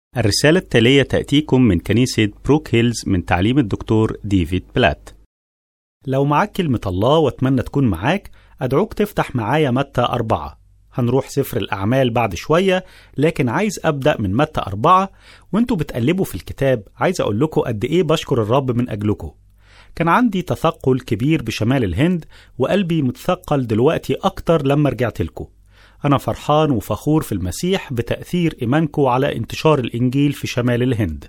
الرسالة التالية تأتيكم من كنيسة بروك هيلز من تعليم الدكتور ديفيد بلات لو معاك كلمة الله واتمنى تكون معاك أدعوك تفتح معايا متى أربعة هنروح سفر الأعمال بعد شوية لكن عايز أبدأ من متى أربعة وانتوا بتقلبوا في الكتاب عايز أقول لكم قد إيه بشكر الرب من أجلكم كان عندي تثقل كبير بشمال الهند وقلبي متثقل دلوقتي أكتر لما رجعت لكم أنا فرحان وفخور في المسيح بتأثير إيمانكم على انتشار الإنجيل في شمال الهند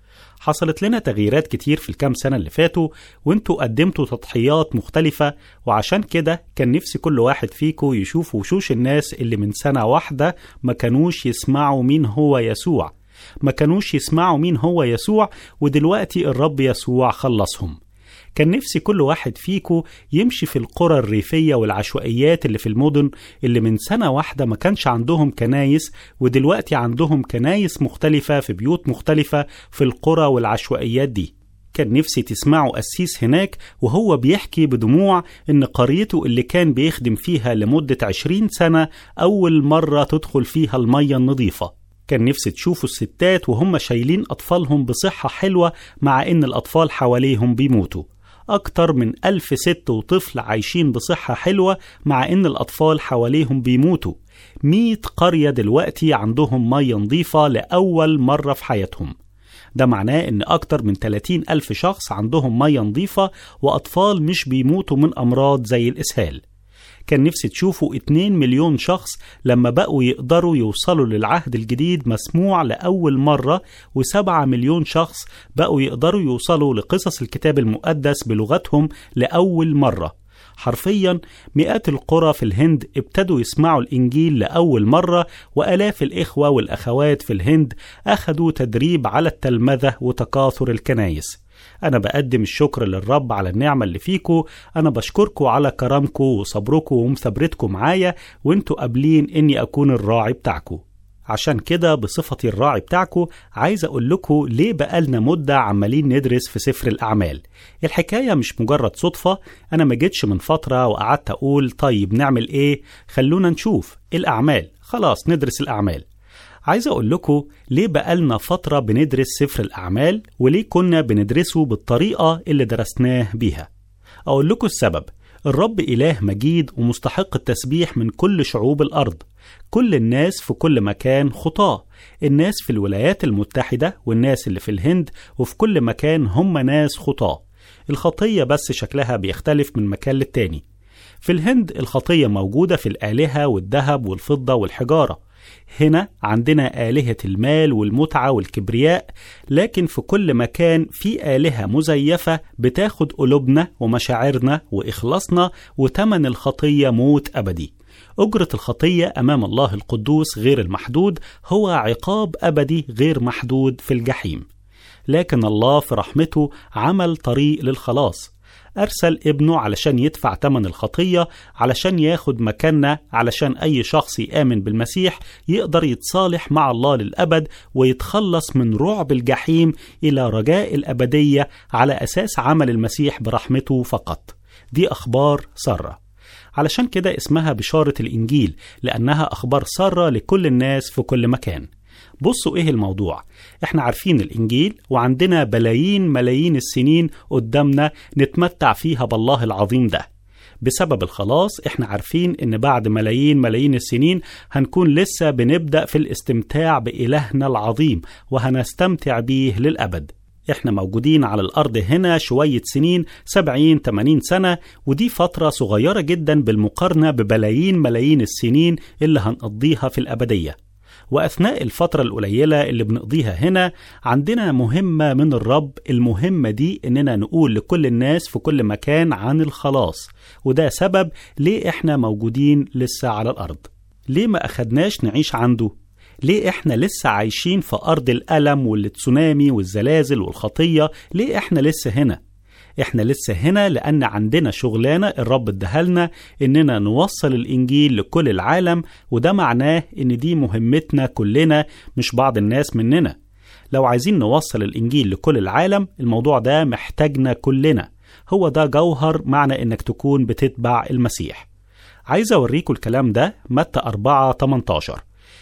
حصلت لنا تغييرات كتير في الكام سنة اللي فاتوا وانتوا قدمتوا تضحيات مختلفة وعشان كده كان نفسي كل واحد فيكم يشوف وشوش الناس اللي من سنة واحدة ما كانوش يسمعوا مين هو يسوع ما كانوش يسمعوا مين هو يسوع ودلوقتي الرب يسوع خلصهم كان نفسي كل واحد فيكو يمشي في القرى الريفية والعشوائيات اللي في المدن اللي من سنة واحدة ما كانش عندهم كنايس ودلوقتي عندهم كنايس مختلفة في بيوت مختلفة في القرى والعشوائيات دي كان نفسي تسمعوا قسيس هناك وهو بيحكي بدموع إن قريته اللي كان بيخدم فيها لمدة عشرين سنة أول مرة تدخل فيها المية النظيفة كان نفسي تشوفوا الستات وهم شايلين أطفالهم بصحة حلوة مع إن الأطفال حواليهم بيموتوا أكتر من ألف ست وطفل عايشين بصحة حلوة مع إن الأطفال حواليهم بيموتوا مية قرية دلوقتي عندهم مية نظيفة لأول مرة في حياتهم ده معناه إن أكتر من 30 ألف شخص عندهم مية نظيفة وأطفال مش بيموتوا من أمراض زي الإسهال كان نفسي تشوفوا 2 مليون شخص لما بقوا يقدروا يوصلوا للعهد الجديد مسموع لأول مرة و7 مليون شخص بقوا يقدروا يوصلوا لقصص الكتاب المقدس بلغتهم لأول مرة حرفيا مئات القرى في الهند ابتدوا يسمعوا الإنجيل لأول مرة وألاف الإخوة والأخوات في الهند أخذوا تدريب على التلمذة وتكاثر الكنايس أنا بقدم الشكر للرب على النعمة اللي فيكو أنا بشكركم على كرمكم وصبركم ومثابرتكم معايا وانتوا قابلين إني أكون الراعي بتاعكم عشان كده بصفتي الراعي بتاعكم عايز أقول لكم ليه بقالنا مدة عمالين ندرس في سفر الأعمال الحكاية مش مجرد صدفة أنا ما جيتش من فترة وقعدت أقول طيب نعمل إيه خلونا نشوف الأعمال خلاص ندرس الأعمال عايز أقول لكم ليه بقالنا فترة بندرس سفر الأعمال وليه كنا بندرسه بالطريقة اللي درسناه بيها أقول لكم السبب الرب إله مجيد ومستحق التسبيح من كل شعوب الأرض كل الناس في كل مكان خطاة الناس في الولايات المتحدة والناس اللي في الهند وفي كل مكان هم ناس خطاة الخطية بس شكلها بيختلف من مكان للتاني في الهند الخطية موجودة في الآلهة والذهب والفضة والحجارة هنا عندنا آلهة المال والمتعة والكبرياء لكن في كل مكان في آلهة مزيفة بتاخد قلوبنا ومشاعرنا وإخلاصنا وتمن الخطية موت أبدي أجرة الخطية أمام الله القدوس غير المحدود هو عقاب أبدي غير محدود في الجحيم لكن الله في رحمته عمل طريق للخلاص أرسل ابنه علشان يدفع تمن الخطية علشان ياخد مكاننا علشان أي شخص يآمن بالمسيح يقدر يتصالح مع الله للأبد ويتخلص من رعب الجحيم إلى رجاء الأبدية على أساس عمل المسيح برحمته فقط دي أخبار سارة علشان كده اسمها بشارة الإنجيل لأنها أخبار سارة لكل الناس في كل مكان بصوا ايه الموضوع احنا عارفين الانجيل وعندنا بلايين ملايين السنين قدامنا نتمتع فيها بالله العظيم ده بسبب الخلاص احنا عارفين ان بعد ملايين ملايين السنين هنكون لسه بنبدأ في الاستمتاع بإلهنا العظيم وهنستمتع بيه للأبد احنا موجودين على الأرض هنا شوية سنين 70 80 سنة ودي فترة صغيرة جدا بالمقارنة ببلايين ملايين السنين اللي هنقضيها في الأبدية وأثناء الفترة القليلة اللي بنقضيها هنا عندنا مهمة من الرب المهمة دي إننا نقول لكل الناس في كل مكان عن الخلاص وده سبب ليه إحنا موجودين لسه على الأرض ليه ما أخدناش نعيش عنده ليه احنا لسه عايشين في أرض الألم والتسونامي والزلازل والخطية ليه احنا لسه هنا احنا لسه هنا لأن عندنا شغلانة الرب ادهلنا إننا نوصل الإنجيل لكل العالم وده معناه إن دي مهمتنا كلنا مش بعض الناس مننا لو عايزين نوصل الإنجيل لكل العالم الموضوع ده محتاجنا كلنا هو ده جوهر معنى إنك تكون بتتبع المسيح عايز أوريكم الكلام ده متى 4 18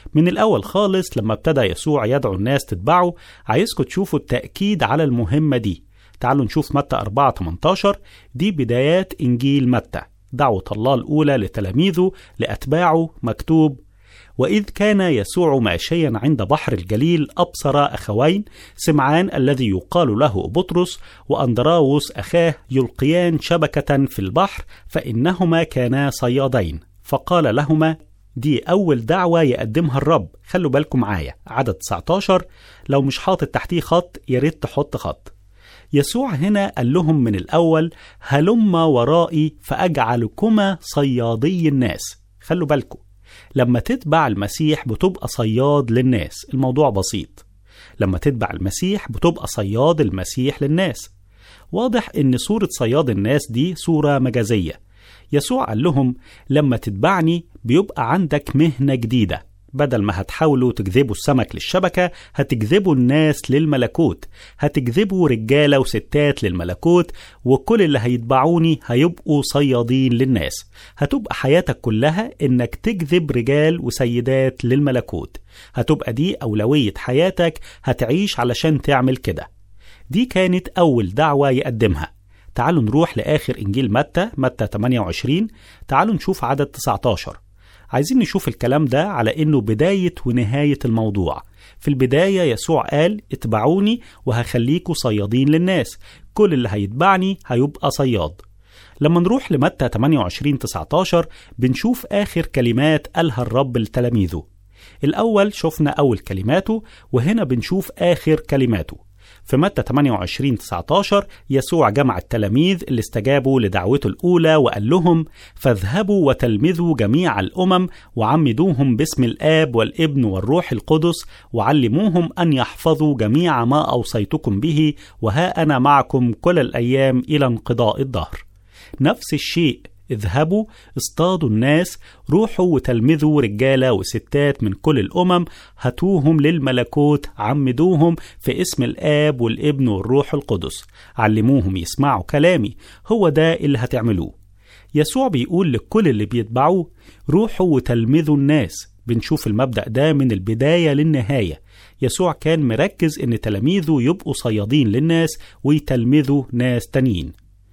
من الأول خالص لما ابتدى يسوع يدعو الناس تتبعه عايزكم تشوفوا التأكيد على المهمة دي تعالوا نشوف متى 4 18 دي بدايات إنجيل متى دعوة الله الأولى لتلاميذه لأتباعه مكتوب وإذ كان يسوع ماشيا عند بحر الجليل أبصر أخوين سمعان الذي يقال له بطرس وأندراوس أخاه يلقيان شبكة في البحر فإنهما كانا صيادين فقال لهما دي أول دعوة يقدمها الرب خلوا بالكم معايا عدد 19 لو مش حاطط تحتيه خط ياريت تحط خط يسوع هنا قال لهم من الأول هلم ورائي فأجعلكما صيادي الناس خلوا بالكم لما تتبع المسيح بتبقى صياد للناس الموضوع بسيط لما تتبع المسيح بتبقى صياد المسيح للناس واضح ان صورة صياد الناس دي صورة مجازية يسوع قال لهم لما تتبعني بيبقى عندك مهنة جديدة بدل ما هتحاولوا تجذبوا السمك للشبكة هتجذبوا الناس للملكوت هتجذبوا رجالة وستات للملكوت وكل اللي هيتبعوني هيبقوا صيادين للناس هتبقى حياتك كلها انك تجذب رجال وسيدات للملكوت هتبقى دي أولوية حياتك هتعيش علشان تعمل كده دي كانت أول دعوة يقدمها تعالوا نروح لآخر إنجيل متى متى 28 تعالوا نشوف عدد 19 عايزين نشوف الكلام ده على انه بداية ونهاية الموضوع في البداية يسوع قال اتبعوني وهخليكوا صيادين للناس كل اللي هيتبعني هيبقى صياد لما نروح لمتى 28 19 بنشوف آخر كلمات قالها الرب لتلاميذه الأول شفنا أول كلماته وهنا بنشوف آخر كلماته في متى 28 19 يسوع جمع التلاميذ اللي استجابوا لدعوته الأولى وقال لهم فاذهبوا وتلمذوا جميع الأمم وعمدوهم باسم الآب والابن والروح القدس وعلموهم أن يحفظوا جميع ما أوصيتكم به وها أنا معكم كل الأيام إلى انقضاء الدهر نفس الشيء اذهبوا اصطادوا الناس روحوا وتلمذوا رجالة وستات من كل الأمم هاتوهم للملكوت عمدوهم في اسم الآب والابن والروح القدس علموهم يسمعوا كلامي هو ده اللي هتعملوه يسوع بيقول لكل اللي بيتبعوه روحوا وتلمذوا الناس بنشوف المبدأ ده من البداية للنهاية يسوع كان مركز إن تلاميذه يبقوا صيادين للناس ويتلمذوا ناس تانيين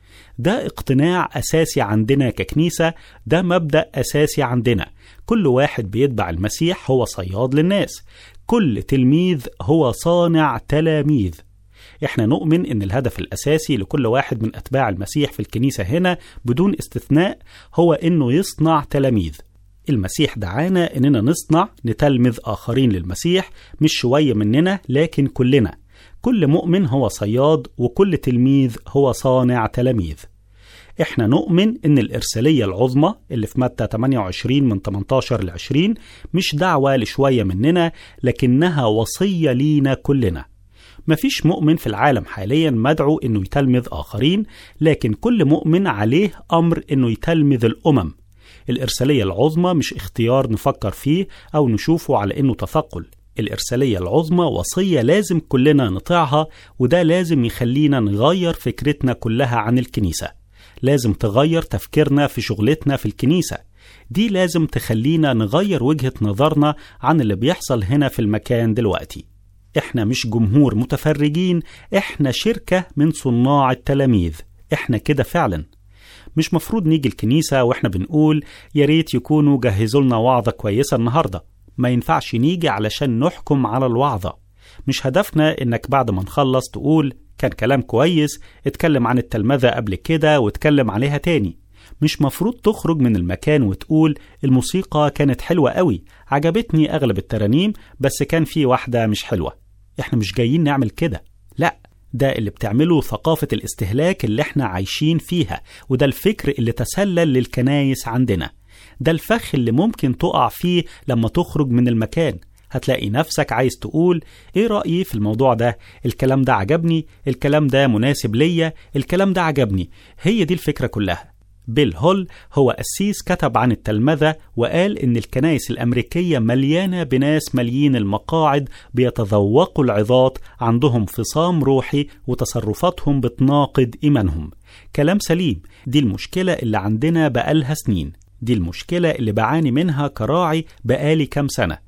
ده اقتناع أساسي عندنا ككنيسة ده مبدأ أساسي عندنا كل واحد بيتبع المسيح هو صياد للناس كل تلميذ هو صانع تلاميذ احنا نؤمن ان الهدف الاساسي لكل واحد من اتباع المسيح في الكنيسة هنا بدون استثناء هو انه يصنع تلاميذ المسيح دعانا اننا نصنع نتلمذ اخرين للمسيح مش شوية مننا لكن كلنا كل مؤمن هو صياد وكل تلميذ هو صانع تلاميذ احنا نؤمن ان الارسالية العظمى اللي في متى 28 من 18 ل 20 مش دعوة لشوية مننا لكنها وصية لينا كلنا مفيش مؤمن في العالم حاليا مدعو انه يتلمذ اخرين لكن كل مؤمن عليه امر انه يتلمذ الامم الارسالية العظمى مش اختيار نفكر فيه او نشوفه على انه تثقل الإرسالية العظمى وصية لازم كلنا نطيعها وده لازم يخلينا نغير فكرتنا كلها عن الكنيسة لازم تغير تفكيرنا في شغلتنا في الكنيسة دي لازم تخلينا نغير وجهة نظرنا عن اللي بيحصل هنا في المكان دلوقتي احنا مش جمهور متفرجين احنا شركة من صناع التلاميذ احنا كده فعلا مش مفروض نيجي الكنيسة واحنا بنقول يا ريت يكونوا جهزوا لنا وعظة كويسة النهارده ما ينفعش نيجي علشان نحكم على الوعظة مش هدفنا انك بعد ما نخلص تقول كان كلام كويس اتكلم عن التلمذة قبل كده واتكلم عليها تاني مش مفروض تخرج من المكان وتقول الموسيقى كانت حلوة قوي عجبتني أغلب الترانيم بس كان في واحدة مش حلوة احنا مش جايين نعمل كده لا ده اللي بتعمله ثقافة الاستهلاك اللي احنا عايشين فيها وده الفكر اللي تسلل للكنايس عندنا ده الفخ اللي ممكن تقع فيه لما تخرج من المكان هتلاقي نفسك عايز تقول ايه رأيي في الموضوع ده الكلام ده عجبني الكلام ده مناسب ليا الكلام ده عجبني هي دي الفكرة كلها بيل هول هو قسيس كتب عن التلمذة وقال إن الكنائس الأمريكية مليانة بناس مليين المقاعد بيتذوقوا العظات عندهم فصام روحي وتصرفاتهم بتناقض إيمانهم كلام سليم دي المشكلة اللي عندنا بقالها سنين دي المشكلة اللي بعاني منها كراعي بقالي كام سنة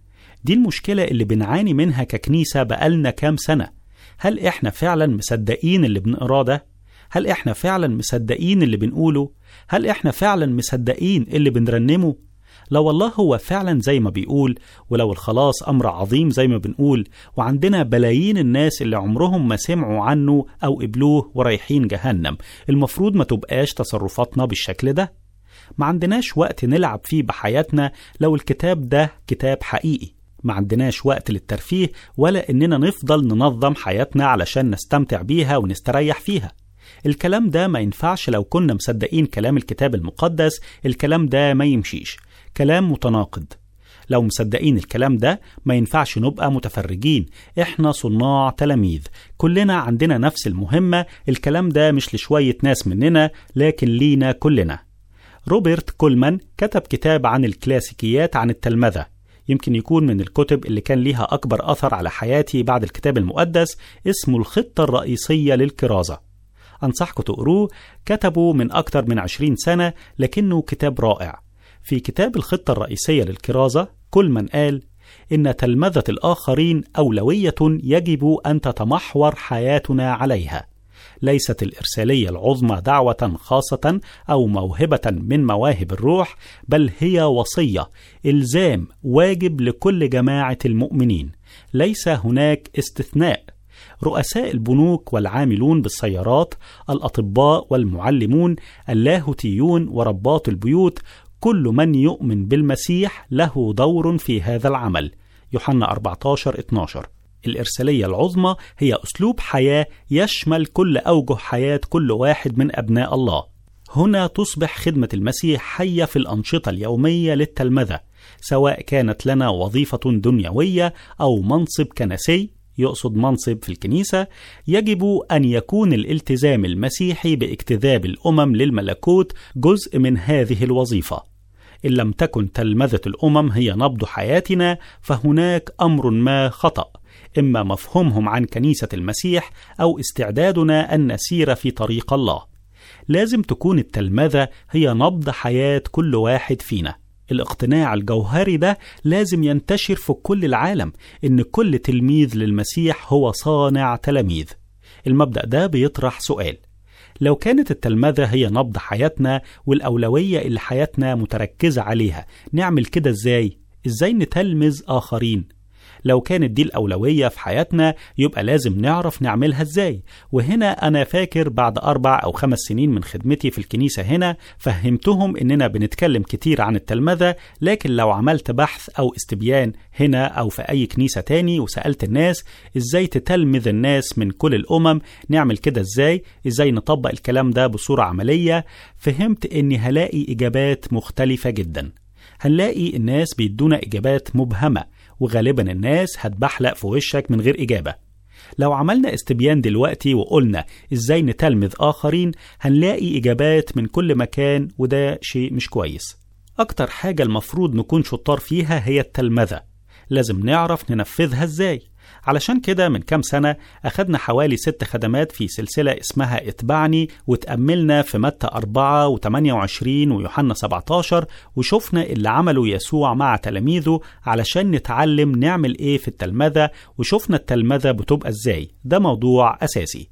دي المشكلة اللي بنعاني منها ككنيسة بقالنا كام سنة هل إحنا فعلا مصدقين اللي بنقراه ده؟ هل إحنا فعلا مصدقين اللي بنقوله؟ هل إحنا فعلا مصدقين اللي بنرنمه؟ لو الله هو فعلا زي ما بيقول ولو الخلاص أمر عظيم زي ما بنقول وعندنا بلايين الناس اللي عمرهم ما سمعوا عنه أو قبلوه ورايحين جهنم المفروض ما تبقاش تصرفاتنا بالشكل ده ما عندناش وقت نلعب فيه بحياتنا لو الكتاب ده كتاب حقيقي ما عندناش وقت للترفيه ولا إننا نفضل ننظم حياتنا علشان نستمتع بيها ونستريح فيها الكلام ده ما ينفعش لو كنا مصدقين كلام الكتاب المقدس الكلام ده ما يمشيش كلام متناقض لو مصدقين الكلام ده ما ينفعش نبقى متفرجين احنا صناع تلاميذ كلنا عندنا نفس المهمة الكلام ده مش لشوية ناس مننا لكن لينا كلنا روبرت كولمان كتب كتاب عن الكلاسيكيات عن التلمذة يمكن يكون من الكتب اللي كان ليها أكبر أثر على حياتي بعد الكتاب المقدس اسمه الخطة الرئيسية للكرازة أنصحكم تقروه كتبه من أكتر من عشرين سنة لكنه كتاب رائع في كتاب الخطة الرئيسية للكرازة كولمان قال إن تلمذة الآخرين أولوية يجب أن تتمحور حياتنا عليها ليست الإرسالية العظمى دعوة خاصة أو موهبة من مواهب الروح بل هي وصية إلزام واجب لكل جماعة المؤمنين ليس هناك استثناء رؤساء البنوك والعاملون بالسيارات الأطباء والمعلمون اللاهوتيون وربات البيوت كل من يؤمن بالمسيح له دور في هذا العمل يوحنا 14 12 الإرسالية العظمى هي أسلوب حياة يشمل كل أوجه حياة كل واحد من أبناء الله هنا تصبح خدمة المسيح حية في الأنشطة اليومية للتلمذة سواء كانت لنا وظيفة دنيوية أو منصب كنسي يقصد منصب في الكنيسة يجب أن يكون الالتزام المسيحي باجتذاب الأمم للملكوت جزء من هذه الوظيفة إن لم تكن تلمذة الأمم هي نبض حياتنا فهناك أمر ما خطأ إما مفهومهم عن كنيسة المسيح أو استعدادنا أن نسير في طريق الله لازم تكون التلمذة هي نبض حياة كل واحد فينا الاقتناع الجوهري ده لازم ينتشر في كل العالم إن كل تلميذ للمسيح هو صانع تلاميذ المبدأ ده بيطرح سؤال لو كانت التلمذة هي نبض حياتنا والأولوية اللي حياتنا متركزة عليها نعمل كده إزاي؟ إزاي نتلمذ آخرين؟ لو كانت دي الأولوية في حياتنا يبقى لازم نعرف نعملها إزاي وهنا أنا فاكر بعد أربع أو خمس سنين من خدمتي في الكنيسة هنا فهمتهم إننا بنتكلم كتير عن التلمذة لكن لو عملت بحث أو استبيان هنا أو في أي كنيسة تاني وسألت الناس إزاي تتلمذ الناس من كل الأمم نعمل كده إزاي إزاي نطبق الكلام ده بصورة عملية فهمت إني هلاقي إجابات مختلفة جدا هنلاقي الناس بيدونا إجابات مبهمة وغالبا الناس هتبحلق في وشك من غير إجابة لو عملنا استبيان دلوقتي وقلنا ازاي نتلمذ آخرين هنلاقي إجابات من كل مكان وده شيء مش كويس أكتر حاجة المفروض نكون شطار فيها هي التلمذة لازم نعرف ننفذها ازاي علشان كده من كام سنة أخدنا حوالي ست خدمات في سلسلة اسمها اتبعني وتأملنا في متى 4 و28 ويوحنا 17 وشفنا اللي عمله يسوع مع تلاميذه علشان نتعلم نعمل ايه في التلمذة وشفنا التلمذة بتبقى ازاي ده موضوع أساسي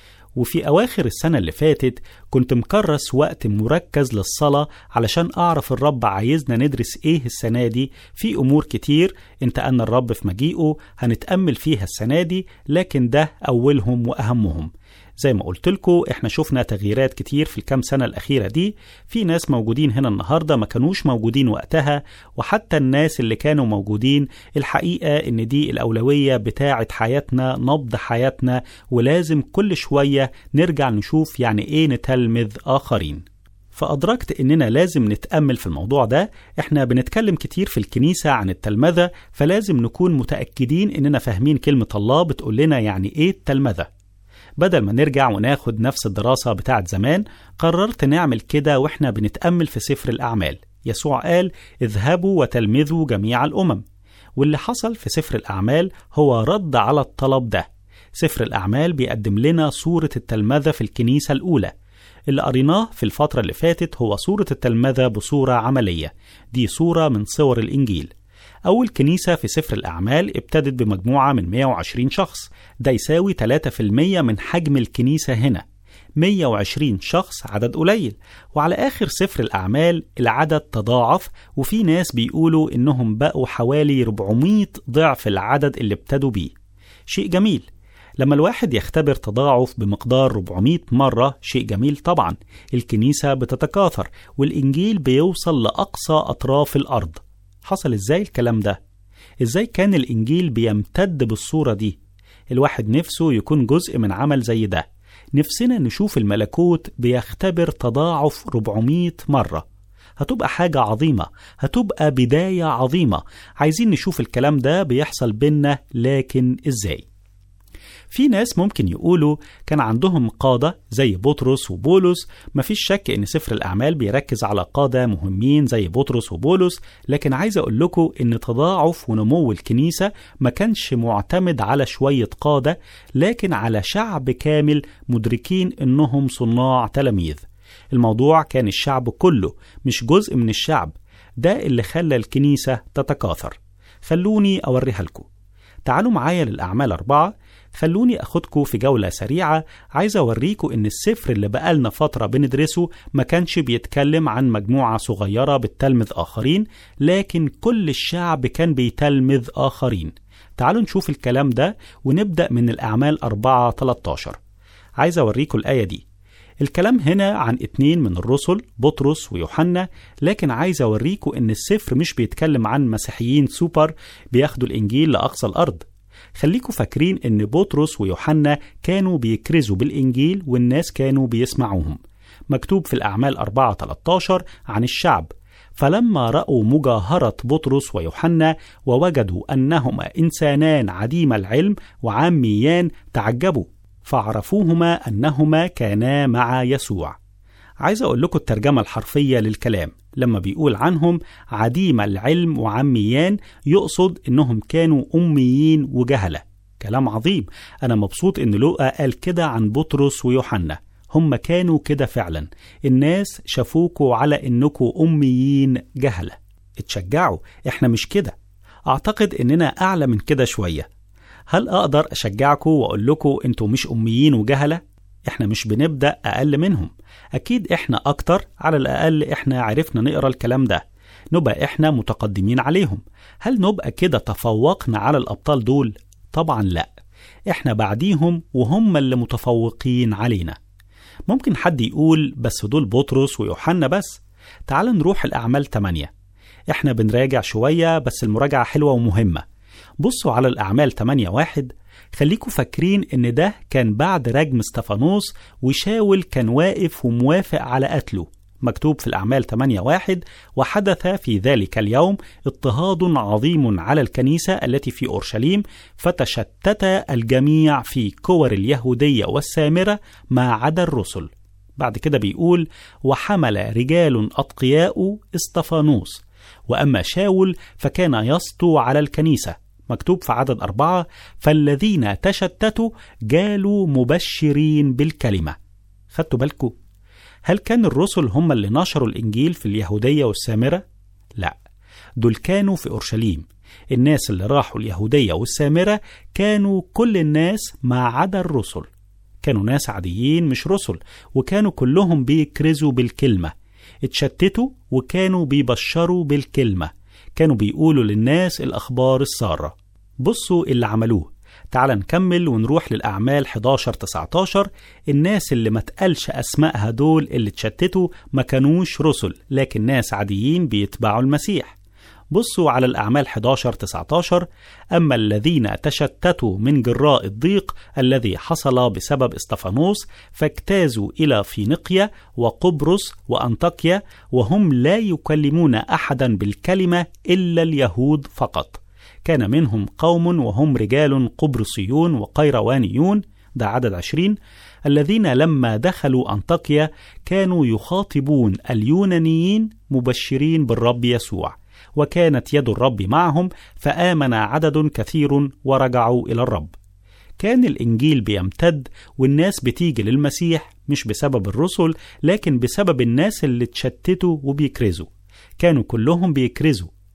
وفي أواخر السنة اللي فاتت كنت مكرس وقت مركز للصلاة علشان أعرف الرب عايزنا ندرس إيه السنة دي في أمور كتير انت أن الرب في مجيئه هنتأمل فيها السنة دي لكن ده أولهم وأهمهم زي ما قلت لكم احنا شفنا تغييرات كتير في الكام سنة الأخيرة دي في ناس موجودين هنا النهاردة ما كانوش موجودين وقتها وحتى الناس اللي كانوا موجودين الحقيقة ان دي الأولوية بتاعة حياتنا نبض حياتنا ولازم كل شوية نرجع نشوف يعني ايه نتلمذ آخرين فأدركت إننا لازم نتأمل في الموضوع ده إحنا بنتكلم كتير في الكنيسة عن التلمذة فلازم نكون متأكدين إننا فاهمين كلمة الله بتقول لنا يعني إيه التلمذة بدل ما نرجع وناخد نفس الدراسة بتاعت زمان قررت نعمل كده وإحنا بنتأمل في سفر الأعمال يسوع قال اذهبوا وتلمذوا جميع الأمم واللي حصل في سفر الأعمال هو رد على الطلب ده سفر الأعمال بيقدم لنا صورة التلمذة في الكنيسة الأولى اللي قريناه في الفترة اللي فاتت هو صورة التلمذة بصورة عملية دي صورة من صور الإنجيل أول كنيسة في سفر الأعمال ابتدت بمجموعة من 120 شخص ده يساوي 3% من حجم الكنيسة هنا 120 شخص عدد قليل وعلى آخر سفر الأعمال العدد تضاعف وفي ناس بيقولوا إنهم بقوا حوالي 400 ضعف العدد اللي ابتدوا بيه شيء جميل لما الواحد يختبر تضاعف بمقدار 400 مرة شيء جميل طبعا الكنيسة بتتكاثر والإنجيل بيوصل لأقصى أطراف الأرض حصل إزاي الكلام ده؟ إزاي كان الإنجيل بيمتد بالصورة دي؟ الواحد نفسه يكون جزء من عمل زي ده نفسنا نشوف الملكوت بيختبر تضاعف 400 مرة هتبقى حاجة عظيمة هتبقى بداية عظيمة عايزين نشوف الكلام ده بيحصل بينا لكن إزاي في ناس ممكن يقولوا كان عندهم قادة زي بطرس وبولس مفيش شك إن سفر الأعمال بيركز على قادة مهمين زي بطرس وبولس لكن عايز أقول لكم إن تضاعف ونمو الكنيسة ما كانش معتمد على شوية قادة لكن على شعب كامل مدركين إنهم صناع تلاميذ الموضوع كان الشعب كله مش جزء من الشعب ده اللي خلى الكنيسة تتكاثر خلوني أوريها لكم تعالوا معايا للأعمال أربعة خلوني أخدكم في جولة سريعة عايز أوريكم إن السفر اللي بقالنا فترة بندرسه ما كانش بيتكلم عن مجموعة صغيرة بتلمذ آخرين لكن كل الشعب كان بيتلمذ آخرين تعالوا نشوف الكلام ده ونبدأ من الأعمال 4 13 عايز أوريكم الآية دي الكلام هنا عن اتنين من الرسل بطرس ويوحنا لكن عايز أوريكم إن السفر مش بيتكلم عن مسيحيين سوبر بياخدوا الإنجيل لأقصى الأرض خليكوا فاكرين ان بطرس ويوحنا كانوا بيكرزوا بالانجيل والناس كانوا بيسمعوهم مكتوب في الاعمال 4 13 عن الشعب فلما راوا مجاهره بطرس ويوحنا ووجدوا انهما انسانان عديم العلم وعاميان تعجبوا فعرفوهما انهما كانا مع يسوع عايز اقول لكم الترجمه الحرفيه للكلام لما بيقول عنهم عديم العلم وعميان يقصد انهم كانوا اميين وجهله كلام عظيم انا مبسوط ان لوقا قال كده عن بطرس ويوحنا هم كانوا كده فعلا الناس شافوكوا على انكوا اميين جهله اتشجعوا احنا مش كده اعتقد اننا اعلى من كده شويه هل اقدر اشجعكم واقول لكم انتوا مش اميين وجهله احنا مش بنبدا اقل منهم اكيد احنا اكتر على الاقل احنا عرفنا نقرا الكلام ده نبقى احنا متقدمين عليهم هل نبقى كده تفوقنا على الابطال دول طبعا لا احنا بعديهم وهم اللي متفوقين علينا ممكن حد يقول بس دول بطرس ويوحنا بس تعال نروح الأعمال 8 احنا بنراجع شوية بس المراجعة حلوة ومهمة بصوا على الأعمال 8 واحد خليكوا فاكرين ان ده كان بعد رجم استفانوس وشاول كان واقف وموافق على قتله مكتوب في الأعمال 8 واحد وحدث في ذلك اليوم اضطهاد عظيم على الكنيسة التي في أورشليم فتشتت الجميع في كور اليهودية والسامرة ما عدا الرسل بعد كده بيقول وحمل رجال أتقياء استفانوس وأما شاول فكان يسطو على الكنيسة مكتوب في عدد أربعة فالذين تشتتوا جالوا مبشرين بالكلمة خدتوا بالكم هل كان الرسل هم اللي نشروا الإنجيل في اليهودية والسامرة؟ لا دول كانوا في أورشليم الناس اللي راحوا اليهودية والسامرة كانوا كل الناس ما عدا الرسل كانوا ناس عاديين مش رسل وكانوا كلهم بيكرزوا بالكلمة اتشتتوا وكانوا بيبشروا بالكلمة كانوا بيقولوا للناس الأخبار السارة بصوا اللي عملوه تعال نكمل ونروح للأعمال 11-19 الناس اللي ما تقالش أسمائها دول اللي اتشتتوا ما كانوش رسل لكن ناس عاديين بيتبعوا المسيح بصوا على الأعمال 11-19 أما الذين تشتتوا من جراء الضيق الذي حصل بسبب استفانوس فاجتازوا إلى فينيقيا وقبرص وأنطاكيا وهم لا يكلمون أحدا بالكلمة إلا اليهود فقط كان منهم قوم وهم رجال قبرصيون وقيروانيون ده عدد عشرين الذين لما دخلوا أنطاكيا كانوا يخاطبون اليونانيين مبشرين بالرب يسوع وكانت يد الرب معهم فآمن عدد كثير ورجعوا إلى الرب كان الإنجيل بيمتد والناس بتيجي للمسيح مش بسبب الرسل لكن بسبب الناس اللي اتشتتوا وبيكرزوا كانوا كلهم بيكرزوا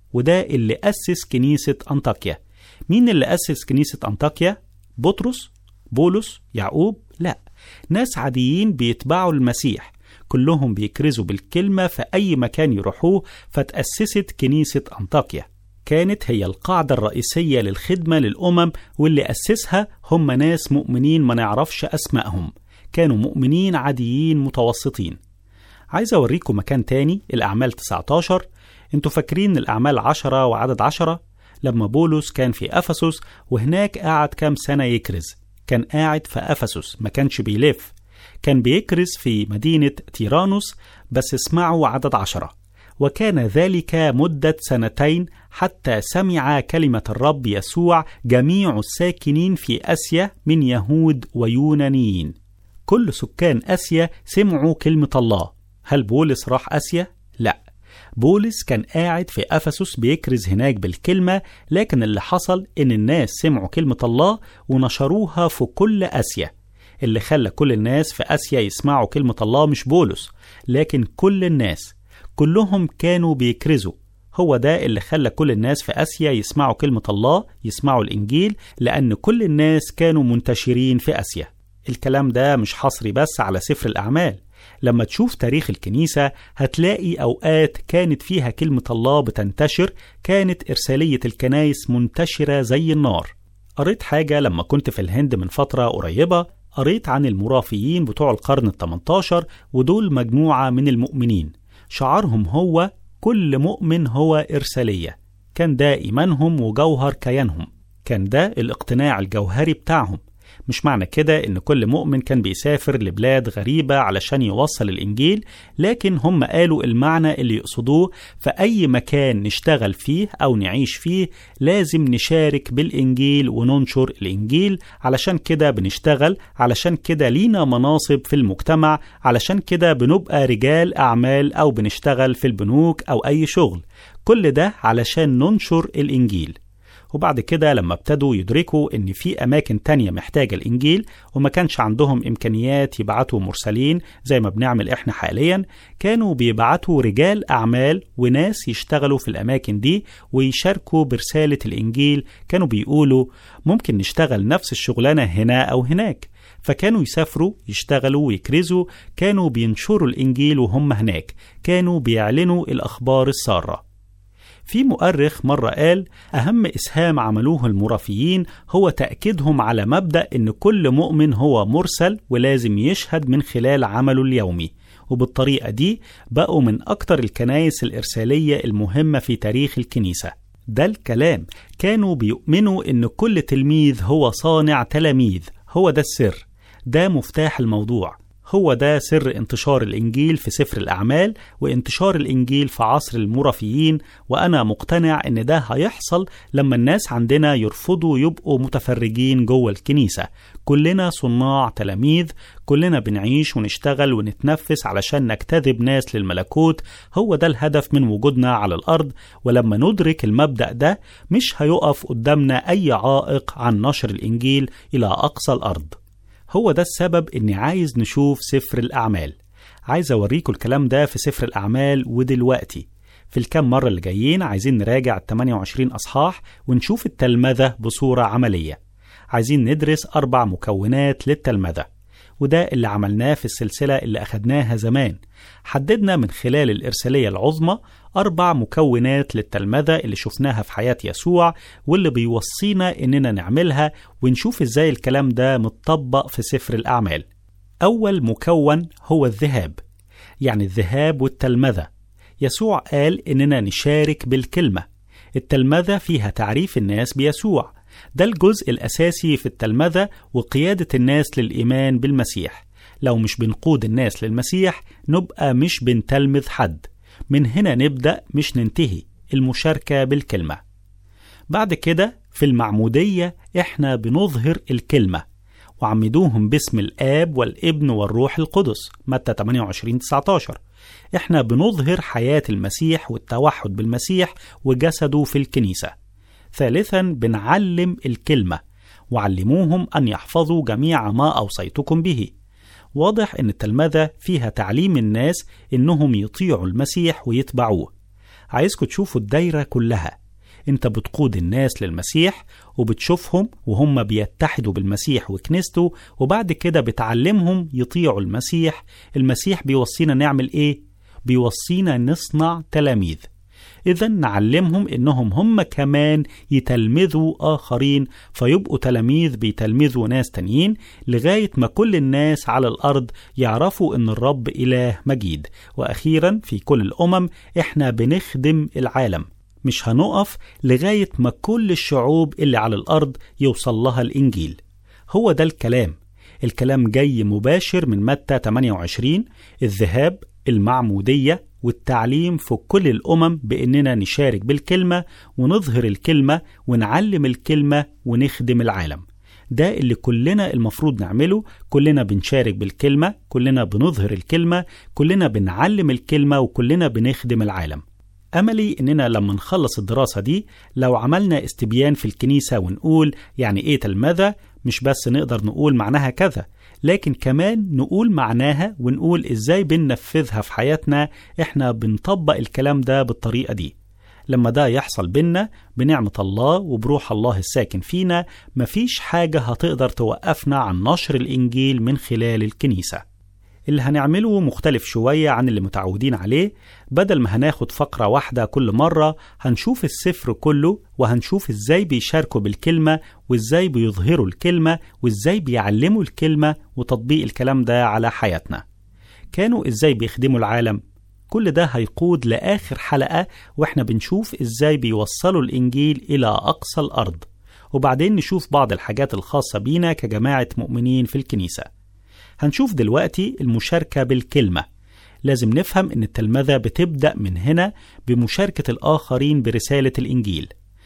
وده اللي أسس كنيسة أنطاكيا مين اللي أسس كنيسة أنطاكيا؟ بطرس؟ بولس؟ يعقوب؟ لا ناس عاديين بيتبعوا المسيح كلهم بيكرزوا بالكلمة في أي مكان يروحوه فتأسست كنيسة أنطاكيا كانت هي القاعدة الرئيسية للخدمة للأمم واللي أسسها هم ناس مؤمنين ما نعرفش أسمائهم كانوا مؤمنين عاديين متوسطين عايز أوريكم مكان تاني الأعمال 19 انتوا فاكرين الأعمال 10 وعدد 10 لما بولس كان في أفسس وهناك قعد كام سنة يكرز كان قاعد في أفسس ما كانش بيلف كان بيكرز في مدينة تيرانوس بس اسمعوا عدد عشرة وكان ذلك مدة سنتين حتى سمع كلمة الرب يسوع جميع الساكنين في أسيا من يهود ويونانيين كل سكان أسيا سمعوا كلمة الله هل بولس راح أسيا؟ لا بولس كان قاعد في أفسس بيكرز هناك بالكلمة لكن اللي حصل إن الناس سمعوا كلمة الله ونشروها في كل أسيا اللي خلى كل الناس في آسيا يسمعوا كلمة الله مش بولس لكن كل الناس كلهم كانوا بيكرزوا هو ده اللي خلى كل الناس في آسيا يسمعوا كلمة الله يسمعوا الإنجيل لأن كل الناس كانوا منتشرين في آسيا الكلام ده مش حصري بس على سفر الأعمال لما تشوف تاريخ الكنيسة هتلاقي أوقات كانت فيها كلمة الله بتنتشر كانت إرسالية الكنايس منتشرة زي النار قريت حاجة لما كنت في الهند من فترة قريبة قريت عن المرافيين بتوع القرن ال 18 ودول مجموعة من المؤمنين شعارهم هو كل مؤمن هو إرسالية كان ده إيمانهم وجوهر كيانهم كان ده الاقتناع الجوهري بتاعهم مش معنى كده إن كل مؤمن كان بيسافر لبلاد غريبة علشان يوصل الإنجيل لكن هم قالوا المعنى اللي يقصدوه في أي مكان نشتغل فيه أو نعيش فيه لازم نشارك بالإنجيل وننشر الإنجيل علشان كده بنشتغل علشان كده لينا مناصب في المجتمع علشان كده بنبقى رجال أعمال أو بنشتغل في البنوك أو أي شغل كل ده علشان ننشر الإنجيل وبعد كده لما ابتدوا يدركوا ان في اماكن تانية محتاجة الانجيل وما كانش عندهم امكانيات يبعتوا مرسلين زي ما بنعمل احنا حاليا كانوا بيبعتوا رجال اعمال وناس يشتغلوا في الاماكن دي ويشاركوا برسالة الانجيل كانوا بيقولوا ممكن نشتغل نفس الشغلانة هنا او هناك فكانوا يسافروا يشتغلوا ويكرزوا كانوا بينشروا الانجيل وهم هناك كانوا بيعلنوا الاخبار الساره في مؤرخ مرة قال أهم إسهام عملوه المرافيين هو تأكيدهم على مبدأ إن كل مؤمن هو مرسل ولازم يشهد من خلال عمله اليومي وبالطريقة دي بقوا من أكتر الكنايس الإرسالية المهمة في تاريخ الكنيسة ده الكلام كانوا بيؤمنوا إن كل تلميذ هو صانع تلاميذ هو ده السر ده مفتاح الموضوع هو ده سر انتشار الإنجيل في سفر الأعمال وانتشار الإنجيل في عصر المرافيين وأنا مقتنع إن ده هيحصل لما الناس عندنا يرفضوا يبقوا متفرجين جوه الكنيسة كلنا صناع تلاميذ كلنا بنعيش ونشتغل ونتنفس علشان نجتذب ناس للملكوت هو ده الهدف من وجودنا على الأرض ولما ندرك المبدأ ده مش هيقف قدامنا أي عائق عن نشر الإنجيل إلى أقصى الأرض هو ده السبب إني عايز نشوف سفر الأعمال عايز أوريكم الكلام ده في سفر الأعمال ودلوقتي في الكام مرة اللي جايين عايزين نراجع ال 28 أصحاح ونشوف التلمذة بصورة عملية عايزين ندرس أربع مكونات للتلمذة وده اللي عملناه في السلسلة اللي أخدناها زمان حددنا من خلال الإرسالية العظمى أربع مكونات للتلمذة اللي شفناها في حياة يسوع واللي بيوصينا إننا نعملها ونشوف إزاي الكلام ده متطبق في سفر الأعمال أول مكون هو الذهاب يعني الذهاب والتلمذة يسوع قال إننا نشارك بالكلمة التلمذة فيها تعريف الناس بيسوع ده الجزء الأساسي في التلمذة وقيادة الناس للإيمان بالمسيح لو مش بنقود الناس للمسيح نبقى مش بنتلمذ حد من هنا نبدأ مش ننتهي المشاركة بالكلمة بعد كده في المعمودية احنا بنظهر الكلمة وعمدوهم باسم الآب والابن والروح القدس متى 28 19 احنا بنظهر حياة المسيح والتوحد بالمسيح وجسده في الكنيسة ثالثا بنعلم الكلمة وعلموهم أن يحفظوا جميع ما أوصيتكم به واضح أن التلمذة فيها تعليم الناس إنهم يطيعوا المسيح ويتبعوه عايزكم تشوفوا الدايرة كلها انت بتقود الناس للمسيح وبتشوفهم وهم بيتحدوا بالمسيح وكنيسته وبعد كده بتعلمهم يطيعوا المسيح المسيح بيوصينا نعمل ايه بيوصينا نصنع تلاميذ إذا نعلمهم إنهم هم كمان يتلمذوا آخرين فيبقوا تلاميذ بيتلمذوا ناس تانيين لغاية ما كل الناس على الأرض يعرفوا إن الرب إله مجيد وأخيرا في كل الأمم إحنا بنخدم العالم مش هنقف لغاية ما كل الشعوب اللي على الأرض يوصل لها الإنجيل هو ده الكلام الكلام جاي مباشر من متى 28 الذهاب المعمودية والتعليم في كل الأمم بإننا نشارك بالكلمة ونظهر الكلمة ونعلم الكلمة ونخدم العالم ده اللي كلنا المفروض نعمله كلنا بنشارك بالكلمة كلنا بنظهر الكلمة كلنا بنعلم الكلمة وكلنا بنخدم العالم أملي إننا لما نخلص الدراسة دي لو عملنا استبيان في الكنيسة ونقول يعني إيه تلمذة مش بس نقدر نقول معناها كذا لكن كمان نقول معناها ونقول إزاي بننفذها في حياتنا إحنا بنطبق الكلام ده بالطريقة دي لما ده يحصل بينا بنعمة الله وبروح الله الساكن فينا مفيش حاجة هتقدر توقفنا عن نشر الإنجيل من خلال الكنيسة اللي هنعمله مختلف شوية عن اللي متعودين عليه بدل ما هناخد فقرة واحدة كل مرة هنشوف السفر كله وهنشوف ازاي بيشاركوا بالكلمة وازاي بيظهروا الكلمة وازاي بيعلموا الكلمة وتطبيق الكلام ده على حياتنا كانوا ازاي بيخدموا العالم كل ده هيقود لآخر حلقة واحنا بنشوف ازاي بيوصلوا الإنجيل إلى أقصى الأرض وبعدين نشوف بعض الحاجات الخاصة بينا كجماعة مؤمنين في الكنيسة هنشوف دلوقتي المشاركة بالكلمة لازم نفهم ان التلمذة بتبدأ من هنا بمشاركة الآخرين برسالة الإنجيل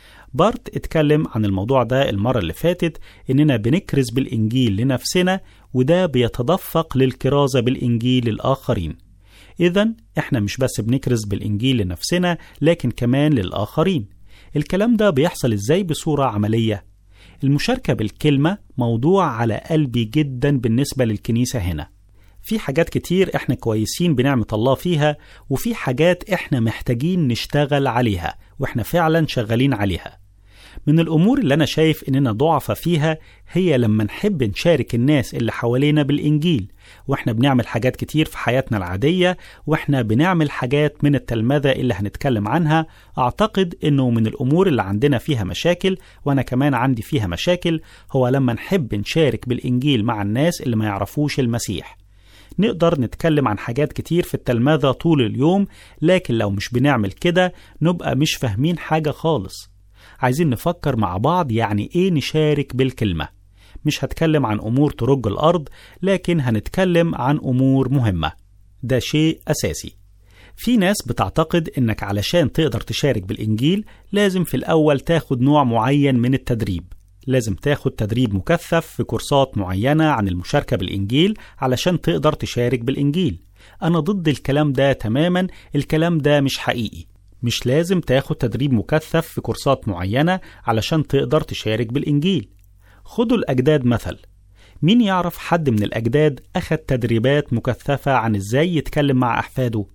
بارت اتكلم عن الموضوع ده المرة اللي فاتت إننا بنكرز بالإنجيل لنفسنا وده بيتدفق للكرازة بالإنجيل للآخرين إذا إحنا مش بس بنكرز بالإنجيل لنفسنا لكن كمان للآخرين الكلام ده بيحصل إزاي بصورة عملية؟ المشاركة بالكلمة موضوع على قلبي جدا بالنسبة للكنيسة هنا في حاجات كتير احنا كويسين بنعمة الله فيها وفي حاجات احنا محتاجين نشتغل عليها واحنا فعلا شغالين عليها من الأمور اللي أنا شايف إننا ضعفة فيها هي لما نحب نشارك الناس اللي حوالينا بالإنجيل وإحنا بنعمل حاجات كتير في حياتنا العادية وإحنا بنعمل حاجات من التلمذة اللي هنتكلم عنها أعتقد إنه من الأمور اللي عندنا فيها مشاكل وأنا كمان عندي فيها مشاكل هو لما نحب نشارك بالإنجيل مع الناس اللي ما يعرفوش المسيح نقدر نتكلم عن حاجات كتير في التلمذة طول اليوم لكن لو مش بنعمل كده نبقى مش فاهمين حاجة خالص عايزين نفكر مع بعض يعني ايه نشارك بالكلمة مش هتكلم عن امور ترج الارض لكن هنتكلم عن امور مهمة ده شيء اساسي في ناس بتعتقد انك علشان تقدر تشارك بالانجيل لازم في الاول تاخد نوع معين من التدريب لازم تاخد تدريب مكثف في كورسات معينة عن المشاركة بالإنجيل علشان تقدر تشارك بالإنجيل أنا ضد الكلام ده تماما الكلام ده مش حقيقي مش لازم تاخد تدريب مكثف في كورسات معينة علشان تقدر تشارك بالإنجيل خدوا الأجداد مثل مين يعرف حد من الأجداد أخد تدريبات مكثفة عن إزاي يتكلم مع أحفاده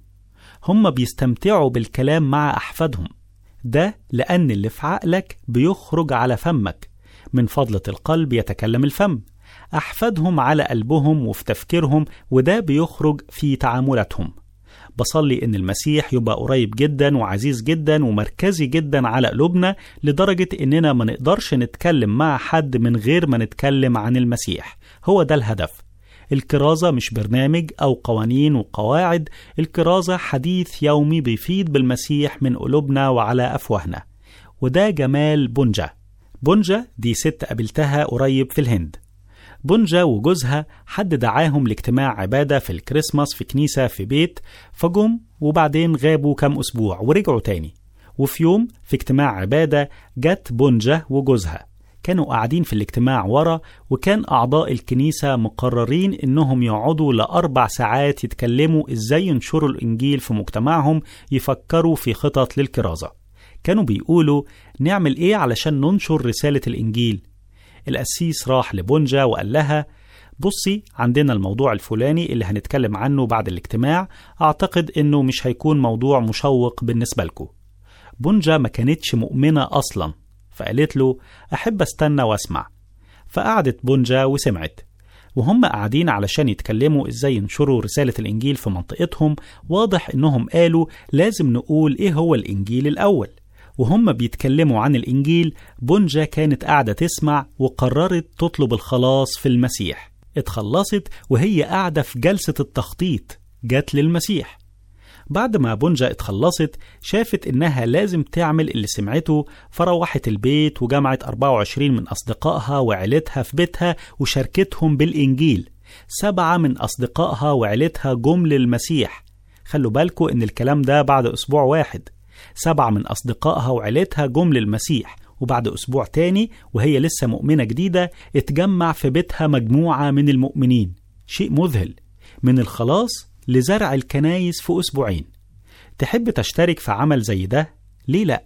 هم بيستمتعوا بالكلام مع أحفادهم ده لأن اللي في عقلك بيخرج على فمك من فضلة القلب يتكلم الفم أحفادهم على قلبهم وفي تفكيرهم وده بيخرج في تعاملاتهم بصلي إن المسيح يبقى قريب جدا وعزيز جدا ومركزي جدا على قلوبنا لدرجة إننا ما نقدرش نتكلم مع حد من غير ما نتكلم عن المسيح هو ده الهدف الكرازة مش برنامج أو قوانين وقواعد الكرازة حديث يومي بيفيد بالمسيح من قلوبنا وعلى أفواهنا وده جمال بنجة بنجة دي ست قابلتها قريب في الهند بنجا وجوزها حد دعاهم لاجتماع عبادة في الكريسماس في كنيسة في بيت فجم وبعدين غابوا كام أسبوع ورجعوا تاني وفي يوم في اجتماع عبادة جت بنجة وجوزها كانوا قاعدين في الاجتماع ورا وكان أعضاء الكنيسة مقررين إنهم يقعدوا لأربع ساعات يتكلموا إزاي ينشروا الإنجيل في مجتمعهم يفكروا في خطط للكرازة كانوا بيقولوا نعمل إيه علشان ننشر رسالة الإنجيل القسيس راح لبونجا وقال لها بصي عندنا الموضوع الفلاني اللي هنتكلم عنه بعد الاجتماع أعتقد إنه مش هيكون موضوع مشوق بالنسبة لكم بونجا ما كانتش مؤمنة أصلا فقالت له أحب أستنى وأسمع فقعدت بونجا وسمعت وهم قاعدين علشان يتكلموا ازاي ينشروا رسالة الإنجيل في منطقتهم واضح إنهم قالوا لازم نقول إيه هو الإنجيل الأول وهم بيتكلموا عن الإنجيل بونجا كانت قاعدة تسمع وقررت تطلب الخلاص في المسيح اتخلصت وهي قاعدة في جلسة التخطيط جت للمسيح بعد ما بونجا اتخلصت شافت إنها لازم تعمل اللي سمعته فروحت البيت وجمعت 24 من أصدقائها وعيلتها في بيتها وشاركتهم بالإنجيل سبعة من أصدقائها وعيلتها جم للمسيح خلوا بالكوا إن الكلام ده بعد أسبوع واحد سبعة من أصدقائها وعيلتها جم للمسيح وبعد أسبوع تاني وهي لسه مؤمنة جديدة اتجمع في بيتها مجموعة من المؤمنين شيء مذهل من الخلاص لزرع الكنايس في أسبوعين تحب تشترك في عمل زي ده؟ ليه لأ؟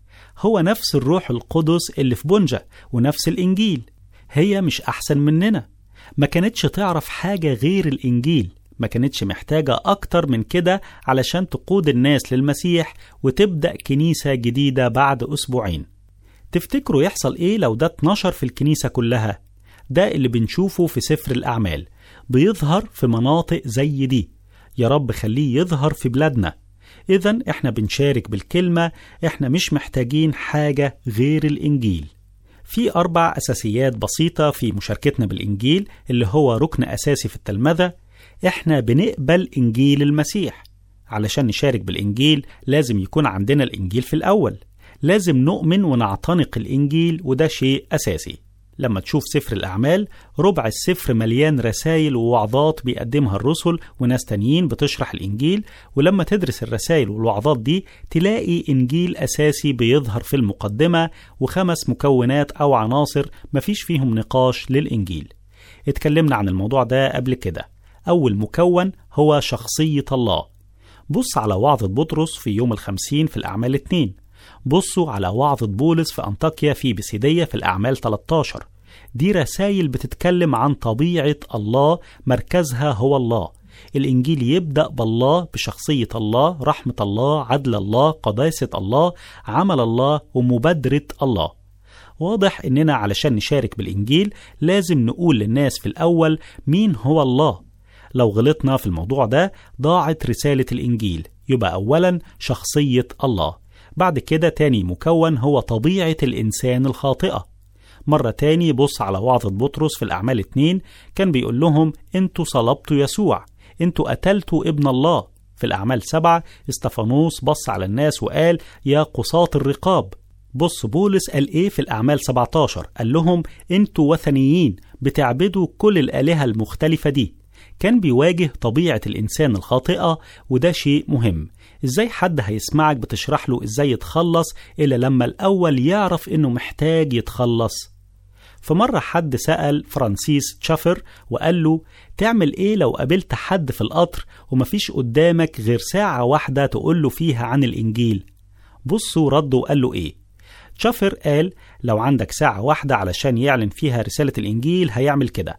هو نفس الروح القدس اللي في بونجا ونفس الإنجيل هي مش أحسن مننا ما كانتش تعرف حاجة غير الإنجيل ما كانتش محتاجة أكتر من كده علشان تقود الناس للمسيح وتبدأ كنيسة جديدة بعد أسبوعين تفتكروا يحصل إيه لو ده اتنشر في الكنيسة كلها؟ ده اللي بنشوفه في سفر الأعمال بيظهر في مناطق زي دي يا رب خليه يظهر في بلادنا إذا إحنا بنشارك بالكلمة إحنا مش محتاجين حاجة غير الإنجيل في أربع أساسيات بسيطة في مشاركتنا بالإنجيل اللي هو ركن أساسي في التلمذة إحنا بنقبل إنجيل المسيح علشان نشارك بالإنجيل لازم يكون عندنا الإنجيل في الأول لازم نؤمن ونعتنق الإنجيل وده شيء أساسي لما تشوف سفر الأعمال ربع السفر مليان رسائل ووعظات بيقدمها الرسل وناس تانيين بتشرح الإنجيل ولما تدرس الرسائل والوعظات دي تلاقي إنجيل أساسي بيظهر في المقدمة وخمس مكونات أو عناصر مفيش فيهم نقاش للإنجيل اتكلمنا عن الموضوع ده قبل كده أول مكون هو شخصية الله بص على وعظة بطرس في يوم الخمسين في الأعمال اتنين بصوا على وعظة بولس في أنطاكيا في بسيدية في الأعمال 13 دي رسائل بتتكلم عن طبيعة الله مركزها هو الله الإنجيل يبدأ بالله بشخصية الله رحمة الله عدل الله قداسة الله عمل الله ومبادرة الله واضح إننا علشان نشارك بالإنجيل لازم نقول للناس في الأول مين هو الله لو غلطنا في الموضوع ده ضاعت رسالة الإنجيل يبقى أولا شخصية الله بعد كده تاني مكون هو طبيعة الإنسان الخاطئة مرة تاني بص على وعظة بطرس في الأعمال اتنين كان بيقول لهم انتوا صلبتوا يسوع انتوا قتلتوا ابن الله في الأعمال سبعة استفانوس بص على الناس وقال يا قصاة الرقاب بص بولس قال ايه في الأعمال 17 قال لهم انتوا وثنيين بتعبدوا كل الآلهة المختلفة دي كان بيواجه طبيعة الإنسان الخاطئة وده شيء مهم ازاي حد هيسمعك بتشرح له ازاي يتخلص إلا لما الأول يعرف إنه محتاج يتخلص فمرة حد سأل فرانسيس تشافر وقال له تعمل إيه لو قابلت حد في القطر ومفيش قدامك غير ساعة واحدة تقول له فيها عن الإنجيل بصوا رده وقال له إيه تشافر قال لو عندك ساعة واحدة علشان يعلن فيها رسالة الإنجيل هيعمل كده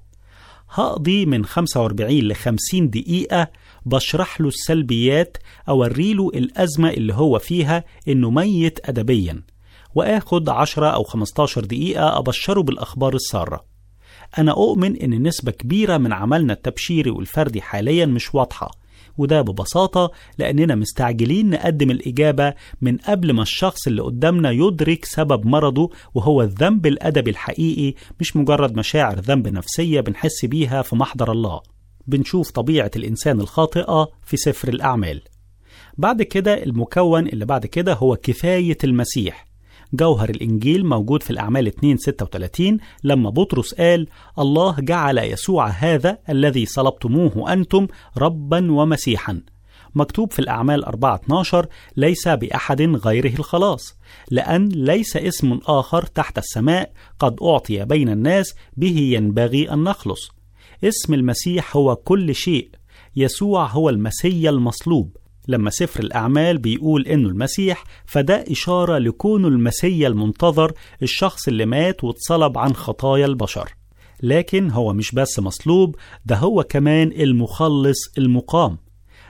هقضي من 45 ل 50 دقيقة بشرح له السلبيات أوريله الأزمة اللي هو فيها إنه ميت أدبيا وآخد 10 أو 15 دقيقة أبشره بالأخبار السارة أنا أؤمن إن نسبة كبيرة من عملنا التبشيري والفردي حاليا مش واضحة وده ببساطة لأننا مستعجلين نقدم الإجابة من قبل ما الشخص اللي قدامنا يدرك سبب مرضه وهو الذنب الأدبي الحقيقي مش مجرد مشاعر ذنب نفسية بنحس بيها في محضر الله بنشوف طبيعة الإنسان الخاطئة في سفر الأعمال بعد كده المكون اللي بعد كده هو كفاية المسيح جوهر الإنجيل موجود في الأعمال 2:36 لما بطرس قال: الله جعل يسوع هذا الذي صلبتموه أنتم ربا ومسيحا. مكتوب في الأعمال 4:12 ليس بأحد غيره الخلاص، لأن ليس اسم آخر تحت السماء قد أعطي بين الناس به ينبغي أن نخلص. اسم المسيح هو كل شيء، يسوع هو المسيا المصلوب. لما سفر الأعمال بيقول إنه المسيح فده إشارة لكونه المسيا المنتظر الشخص اللي مات واتصلب عن خطايا البشر لكن هو مش بس مصلوب ده هو كمان المخلص المقام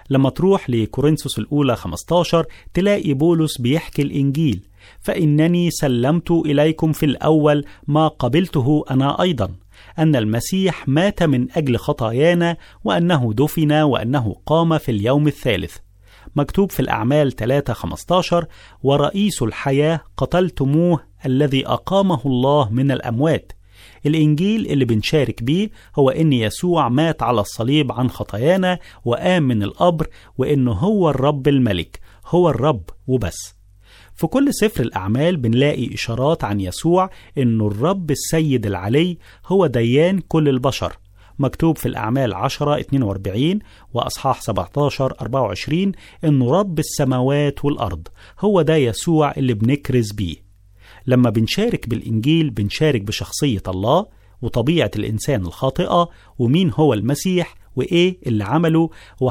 لما تروح لكورنثوس الأولى 15 تلاقي بولس بيحكي الإنجيل فإنني سلمت إليكم في الأول ما قبلته أنا أيضا أن المسيح مات من أجل خطايانا وأنه دفن وأنه قام في اليوم الثالث مكتوب في الأعمال 3 15 ورئيس الحياة قتلتموه الذي أقامه الله من الأموات الإنجيل اللي بنشارك بيه هو إن يسوع مات على الصليب عن خطايانا وقام من القبر وإنه هو الرب الملك هو الرب وبس في كل سفر الأعمال بنلاقي إشارات عن يسوع إنه الرب السيد العلي هو ديان كل البشر مكتوب في الأعمال 10 42 وأصحاح 17 24 إنه رب السماوات والأرض هو ده يسوع اللي بنكرز بيه لما بنشارك بالإنجيل بنشارك بشخصية الله وطبيعة الإنسان الخاطئة ومين هو المسيح وإيه اللي عمله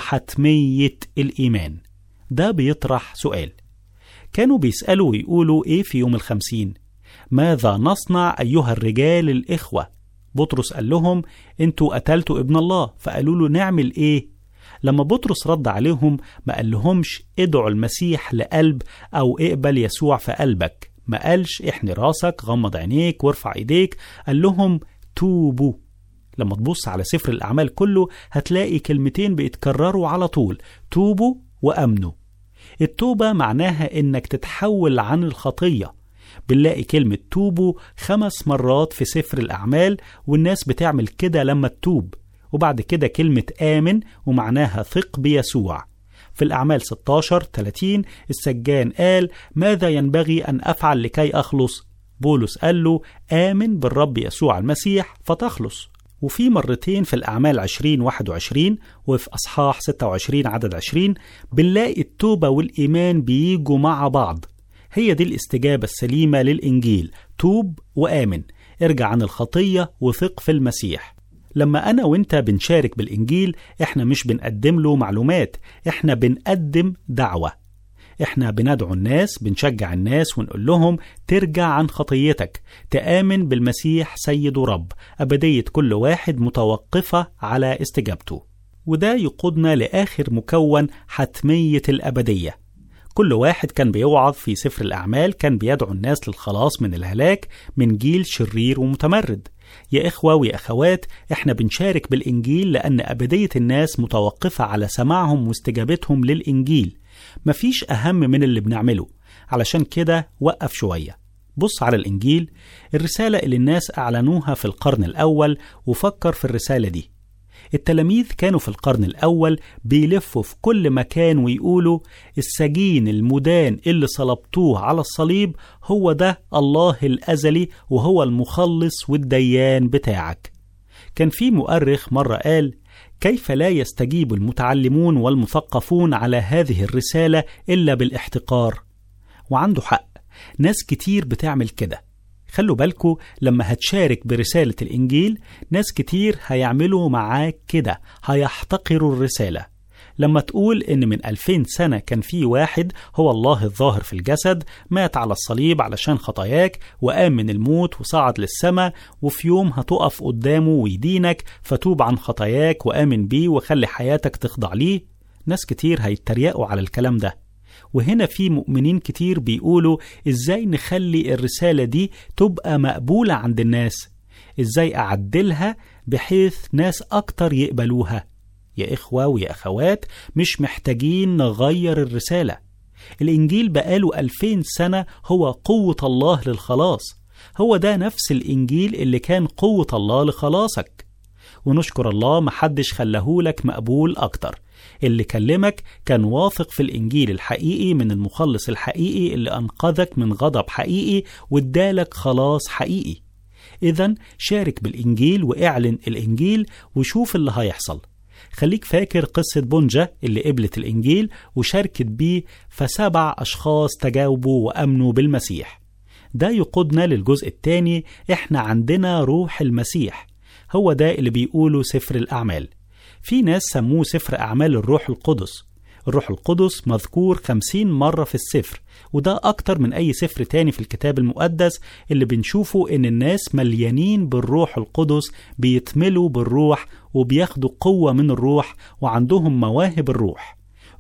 وحتمية الإيمان ده بيطرح سؤال كانوا بيسألوا ويقولوا إيه في يوم الخمسين ماذا نصنع أيها الرجال الإخوة بطرس قال لهم انتوا قتلتوا ابن الله فقالوا له نعمل ايه لما بطرس رد عليهم ما قال لهمش ادعوا المسيح لقلب او اقبل يسوع في قلبك ما قالش احني راسك غمض عينيك وارفع ايديك قال لهم توبوا لما تبص على سفر الأعمال كله هتلاقي كلمتين بيتكرروا على طول توبوا وأمنوا التوبة معناها إنك تتحول عن الخطية بنلاقي كلمة توبوا خمس مرات في سفر الأعمال والناس بتعمل كده لما تتوب وبعد كده كلمة آمن ومعناها ثق بيسوع في الأعمال 16 30 السجان قال ماذا ينبغي أن أفعل لكي أخلص بولس قال له آمن بالرب يسوع المسيح فتخلص وفي مرتين في الأعمال 20 21 وفي أصحاح 26 عدد 20 بنلاقي التوبة والإيمان بيجوا مع بعض هي دي الاستجابة السليمة للإنجيل توب وآمن ارجع عن الخطية وثق في المسيح لما أنا وإنت بنشارك بالإنجيل إحنا مش بنقدم له معلومات إحنا بنقدم دعوة إحنا بندعو الناس بنشجع الناس ونقول لهم ترجع عن خطيتك تآمن بالمسيح سيد ورب أبدية كل واحد متوقفة على استجابته وده يقودنا لآخر مكون حتمية الأبدية كل واحد كان بيوعظ في سفر الأعمال كان بيدعو الناس للخلاص من الهلاك من جيل شرير ومتمرد يا إخوة ويا أخوات إحنا بنشارك بالإنجيل لأن أبدية الناس متوقفة على سماعهم واستجابتهم للإنجيل مفيش أهم من اللي بنعمله علشان كده وقف شوية بص على الإنجيل الرسالة اللي الناس أعلنوها في القرن الأول وفكر في الرسالة دي التلاميذ كانوا في القرن الأول بيلفوا في كل مكان ويقولوا السجين المدان اللي صلبتوه على الصليب هو ده الله الأزلي وهو المخلص والديان بتاعك كان في مؤرخ مرة قال كيف لا يستجيب المتعلمون والمثقفون على هذه الرسالة إلا بالاحتقار وعنده حق ناس كتير بتعمل كده خلوا بالكوا لما هتشارك برسالة الإنجيل ناس كتير هيعملوا معاك كده هيحتقروا الرسالة لما تقول إن من ألفين سنة كان في واحد هو الله الظاهر في الجسد مات على الصليب علشان خطاياك وقام من الموت وصعد للسماء وفي يوم هتقف قدامه ويدينك فتوب عن خطاياك وآمن بيه وخلي حياتك تخضع ليه ناس كتير هيتريقوا على الكلام ده وهنا في مؤمنين كتير بيقولوا ازاي نخلي الرسالة دي تبقى مقبولة عند الناس ازاي اعدلها بحيث ناس اكتر يقبلوها يا إخوة ويا أخوات مش محتاجين نغير الرسالة الإنجيل بقاله ألفين سنة هو قوة الله للخلاص هو ده نفس الإنجيل اللي كان قوة الله لخلاصك ونشكر الله محدش خلهولك مقبول أكتر اللي كلمك كان واثق في الإنجيل الحقيقي من المخلص الحقيقي اللي أنقذك من غضب حقيقي وادالك خلاص حقيقي إذا شارك بالإنجيل واعلن الإنجيل وشوف اللي هيحصل خليك فاكر قصة بونجا اللي قبلت الإنجيل وشاركت بيه فسبع أشخاص تجاوبوا وأمنوا بالمسيح ده يقودنا للجزء الثاني إحنا عندنا روح المسيح هو ده اللي بيقوله سفر الأعمال في ناس سموه سفر أعمال الروح القدس الروح القدس مذكور خمسين مرة في السفر وده أكتر من أي سفر تاني في الكتاب المقدس اللي بنشوفه إن الناس مليانين بالروح القدس بيتملوا بالروح وبياخدوا قوة من الروح وعندهم مواهب الروح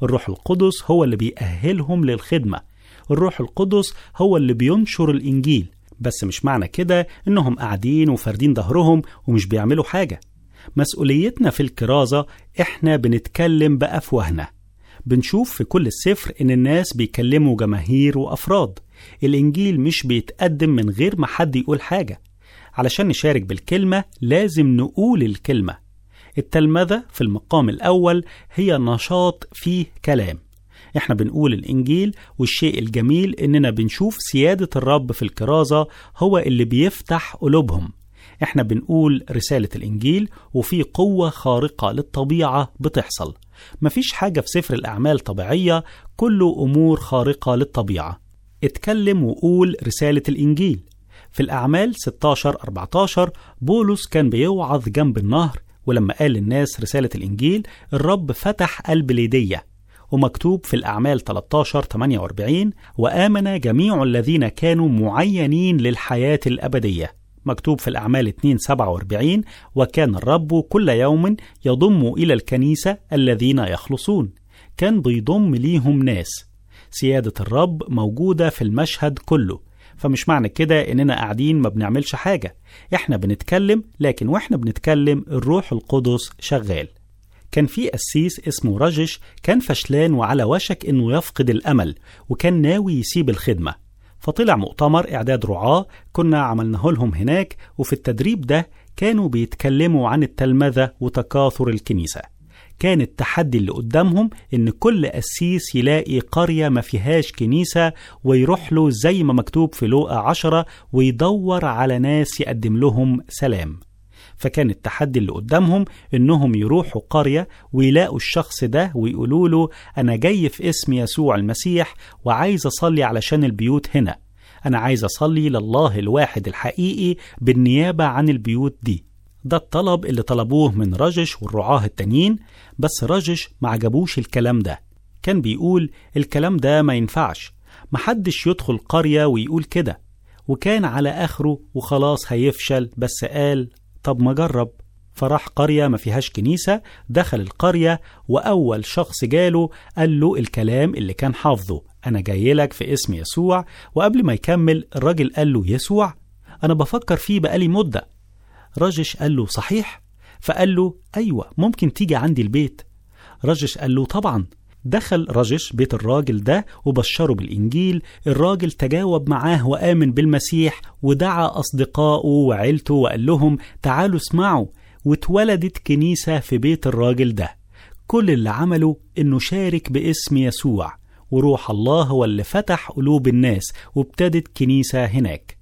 الروح القدس هو اللي بيأهلهم للخدمة الروح القدس هو اللي بينشر الإنجيل بس مش معنى كده إنهم قاعدين وفاردين ظهرهم ومش بيعملوا حاجة مسؤوليتنا في الكرازة إحنا بنتكلم بأفواهنا بنشوف في كل السفر إن الناس بيكلموا جماهير وأفراد الإنجيل مش بيتقدم من غير ما حد يقول حاجة علشان نشارك بالكلمة لازم نقول الكلمة التلمذة في المقام الأول هي نشاط فيه كلام احنا بنقول الإنجيل والشيء الجميل إننا بنشوف سيادة الرب في الكرازة هو اللي بيفتح قلوبهم احنا بنقول رسالة الإنجيل وفي قوة خارقة للطبيعة بتحصل مفيش حاجة في سفر الأعمال طبيعية كله أمور خارقة للطبيعة اتكلم وقول رسالة الإنجيل في الأعمال 16-14 بولس كان بيوعظ جنب النهر ولما قال للناس رسالة الإنجيل الرب فتح قلب ليدية ومكتوب في الأعمال 13-48 وآمن جميع الذين كانوا معينين للحياة الأبدية مكتوب في الأعمال 2-47 وكان الرب كل يوم يضم إلى الكنيسة الذين يخلصون كان بيضم ليهم ناس سيادة الرب موجودة في المشهد كله فمش معنى كده إننا قاعدين ما بنعملش حاجة إحنا بنتكلم لكن وإحنا بنتكلم الروح القدس شغال كان في قسيس اسمه رجش كان فشلان وعلى وشك إنه يفقد الأمل وكان ناوي يسيب الخدمة فطلع مؤتمر إعداد رعاة كنا عملناه لهم هناك وفي التدريب ده كانوا بيتكلموا عن التلمذة وتكاثر الكنيسة كان التحدي اللي قدامهم إن كل قسيس يلاقي قرية ما فيهاش كنيسة ويروح له زي ما مكتوب في لوقا عشرة ويدور على ناس يقدم لهم سلام فكان التحدي اللي قدامهم إنهم يروحوا قرية ويلاقوا الشخص ده ويقولوا له أنا جاي في اسم يسوع المسيح وعايز أصلي علشان البيوت هنا أنا عايز أصلي لله الواحد الحقيقي بالنيابة عن البيوت دي ده الطلب اللي طلبوه من رجش والرعاه التانيين بس رجش ما عجبوش الكلام ده كان بيقول الكلام ده ما ينفعش محدش يدخل قرية ويقول كده وكان على آخره وخلاص هيفشل بس قال طب ما جرب فراح قرية ما فيهاش كنيسة دخل القرية وأول شخص جاله قال له الكلام اللي كان حافظه أنا جاي لك في اسم يسوع وقبل ما يكمل الراجل قال له يسوع أنا بفكر فيه بقالي مدة رجش قال له صحيح فقال له أيوة ممكن تيجي عندي البيت رجش قال له طبعا دخل رجش بيت الراجل ده وبشره بالإنجيل الراجل تجاوب معاه وآمن بالمسيح ودعا أصدقائه وعيلته وقال لهم تعالوا اسمعوا واتولدت كنيسة في بيت الراجل ده كل اللي عمله إنه شارك باسم يسوع وروح الله هو اللي فتح قلوب الناس وابتدت كنيسة هناك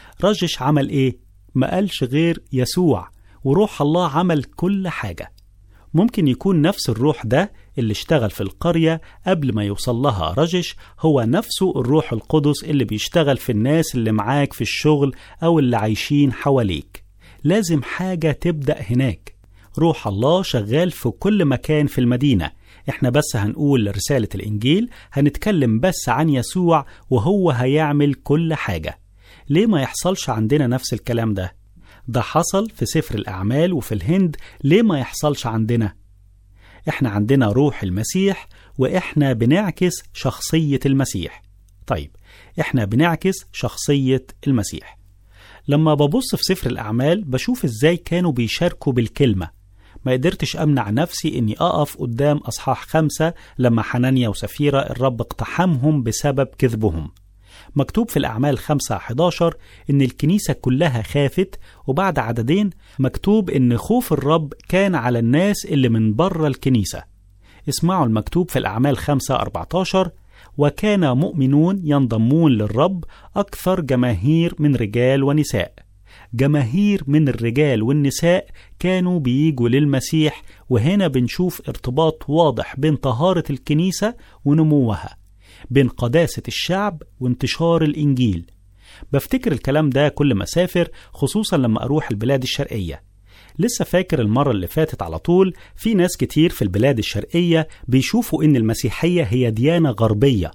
رجش عمل إيه؟ ما قالش غير يسوع وروح الله عمل كل حاجة ممكن يكون نفس الروح ده اللي اشتغل في القرية قبل ما يوصل لها رجش هو نفسه الروح القدس اللي بيشتغل في الناس اللي معاك في الشغل أو اللي عايشين حواليك لازم حاجة تبدأ هناك روح الله شغال في كل مكان في المدينة احنا بس هنقول رسالة الإنجيل هنتكلم بس عن يسوع وهو هيعمل كل حاجة ليه ما يحصلش عندنا نفس الكلام ده؟ ده حصل في سفر الأعمال وفي الهند ليه ما يحصلش عندنا؟ احنا عندنا روح المسيح واحنا بنعكس شخصية المسيح طيب احنا بنعكس شخصية المسيح لما ببص في سفر الأعمال بشوف ازاي كانوا بيشاركوا بالكلمة ما قدرتش أمنع نفسي إني أقف قدام أصحاح خمسة لما حنانيا وسفيرة الرب اقتحمهم بسبب كذبهم مكتوب في الأعمال 5 11 إن الكنيسة كلها خافت وبعد عددين مكتوب إن خوف الرب كان على الناس اللي من بره الكنيسة اسمعوا المكتوب في الأعمال 5 14 وكان مؤمنون ينضمون للرب أكثر جماهير من رجال ونساء جماهير من الرجال والنساء كانوا بيجوا للمسيح وهنا بنشوف ارتباط واضح بين طهارة الكنيسة ونموها بين قداسة الشعب وانتشار الإنجيل بفتكر الكلام ده كل ما أسافر خصوصا لما أروح البلاد الشرقية لسه فاكر المرة اللي فاتت على طول في ناس كتير في البلاد الشرقية بيشوفوا إن المسيحية هي ديانة غربية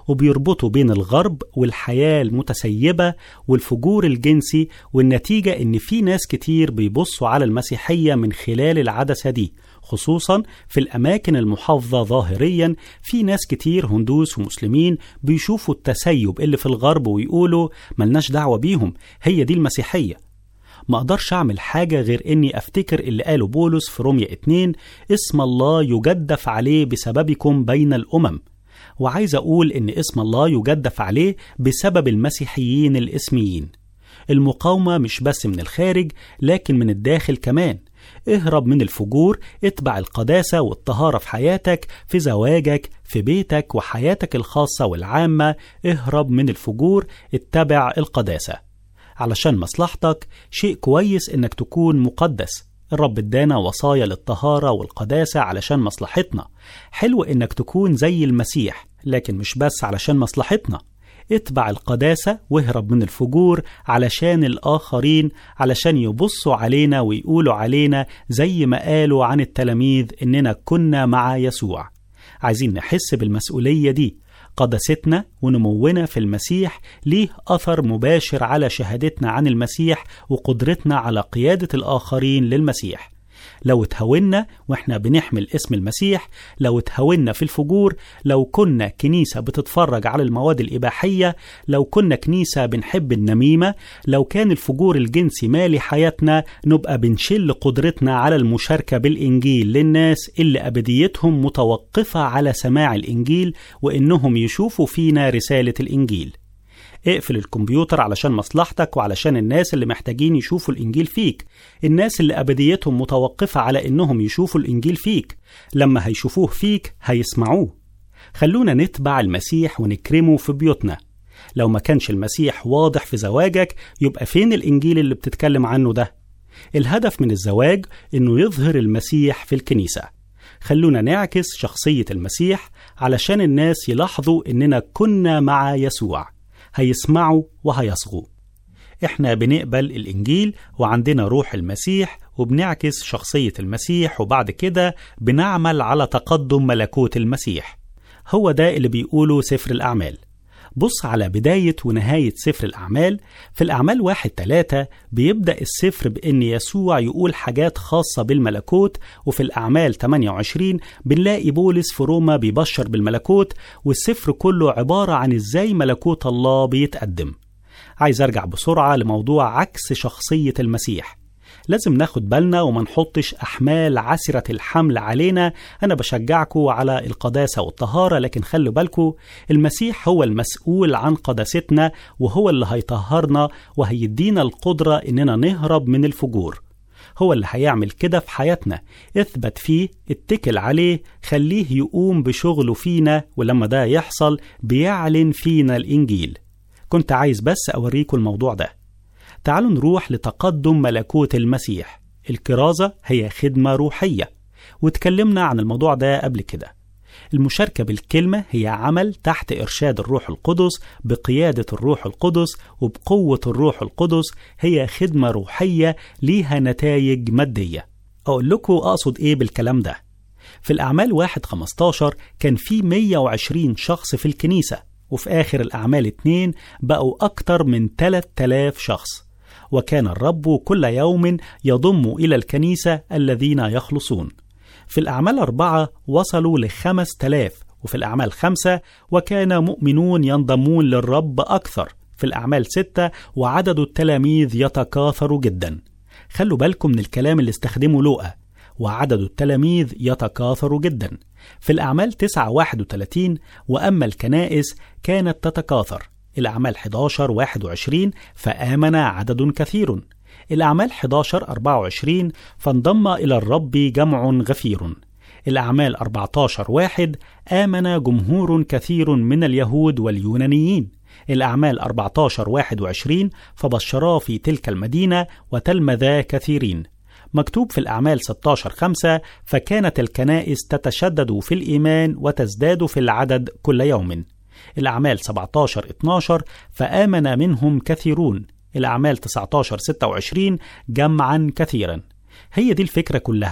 وبيربطوا بين الغرب والحياة المتسيبة والفجور الجنسي والنتيجة إن في ناس كتير بيبصوا على المسيحية من خلال العدسة دي خصوصا في الأماكن المحافظة ظاهريا في ناس كتير هندوس ومسلمين بيشوفوا التسيب اللي في الغرب ويقولوا ملناش دعوة بيهم هي دي المسيحية ما اقدرش اعمل حاجة غير اني افتكر اللي قاله بولس في رومية 2 اسم الله يجدف عليه بسببكم بين الامم وعايز اقول ان اسم الله يجدف عليه بسبب المسيحيين الاسميين المقاومة مش بس من الخارج لكن من الداخل كمان اهرب من الفجور اتبع القداسة والطهارة في حياتك في زواجك في بيتك وحياتك الخاصة والعامة اهرب من الفجور اتبع القداسة علشان مصلحتك شيء كويس انك تكون مقدس الرب ادانا وصايا للطهارة والقداسة علشان مصلحتنا حلو انك تكون زي المسيح لكن مش بس علشان مصلحتنا اتبع القداسة واهرب من الفجور علشان الآخرين علشان يبصوا علينا ويقولوا علينا زي ما قالوا عن التلاميذ إننا كنا مع يسوع عايزين نحس بالمسؤولية دي قداستنا ونمونا في المسيح ليه أثر مباشر على شهادتنا عن المسيح وقدرتنا على قيادة الآخرين للمسيح لو اتهونا واحنا بنحمل اسم المسيح لو اتهونا في الفجور لو كنا كنيسة بتتفرج على المواد الإباحية لو كنا كنيسة بنحب النميمة لو كان الفجور الجنسي مالي حياتنا نبقى بنشل قدرتنا على المشاركة بالإنجيل للناس اللي أبديتهم متوقفة على سماع الإنجيل وإنهم يشوفوا فينا رسالة الإنجيل اقفل الكمبيوتر علشان مصلحتك وعلشان الناس اللي محتاجين يشوفوا الإنجيل فيك الناس اللي أبديتهم متوقفة على إنهم يشوفوا الإنجيل فيك لما هيشوفوه فيك هيسمعوه خلونا نتبع المسيح ونكرمه في بيوتنا لو ما كانش المسيح واضح في زواجك يبقى فين الإنجيل اللي بتتكلم عنه ده الهدف من الزواج إنه يظهر المسيح في الكنيسة خلونا نعكس شخصية المسيح علشان الناس يلاحظوا إننا كنا مع يسوع هيسمعوا وهيصغوا احنا بنقبل الانجيل وعندنا روح المسيح وبنعكس شخصيه المسيح وبعد كده بنعمل على تقدم ملكوت المسيح هو ده اللي بيقوله سفر الاعمال بص على بداية ونهاية سفر الأعمال في الأعمال واحد تلاتة بيبدأ السفر بأن يسوع يقول حاجات خاصة بالملكوت وفي الأعمال 28 بنلاقي بولس في روما بيبشر بالملكوت والسفر كله عبارة عن إزاي ملكوت الله بيتقدم عايز أرجع بسرعة لموضوع عكس شخصية المسيح لازم ناخد بالنا وما نحطش أحمال عسرة الحمل علينا أنا بشجعكم على القداسة والطهارة لكن خلوا بالكم المسيح هو المسؤول عن قداستنا وهو اللي هيطهرنا وهيدينا القدرة إننا نهرب من الفجور هو اللي هيعمل كده في حياتنا اثبت فيه اتكل عليه خليه يقوم بشغله فينا ولما ده يحصل بيعلن فينا الإنجيل كنت عايز بس أوريكم الموضوع ده تعالوا نروح لتقدم ملكوت المسيح الكرازة هي خدمة روحية واتكلمنا عن الموضوع ده قبل كده المشاركة بالكلمة هي عمل تحت إرشاد الروح القدس بقيادة الروح القدس وبقوة الروح القدس هي خدمة روحية ليها نتائج مادية أقول لكم أقصد إيه بالكلام ده في الأعمال واحد 15 كان في 120 شخص في الكنيسة وفي آخر الأعمال اتنين بقوا أكتر من 3000 شخص وكان الرب كل يوم يضم إلى الكنيسة الذين يخلصون في الأعمال أربعة وصلوا لخمس تلاف وفي الأعمال خمسة وكان مؤمنون ينضمون للرب أكثر في الأعمال ستة وعدد التلاميذ يتكاثر جدا خلوا بالكم من الكلام اللي استخدمه لوقا وعدد التلاميذ يتكاثر جدا في الأعمال 9 31 وأما الكنائس كانت تتكاثر الأعمال 11 21 فآمن عدد كثير الأعمال 11 24 فانضم إلى الرب جمع غفير الأعمال 14 واحد آمن جمهور كثير من اليهود واليونانيين الأعمال 14 21 فبشرا في تلك المدينة وتلمذا كثيرين مكتوب في الأعمال 16 5 فكانت الكنائس تتشدد في الإيمان وتزداد في العدد كل يوم الأعمال 17 12 فآمن منهم كثيرون الأعمال 19 26 جمعا كثيرا هي دي الفكرة كلها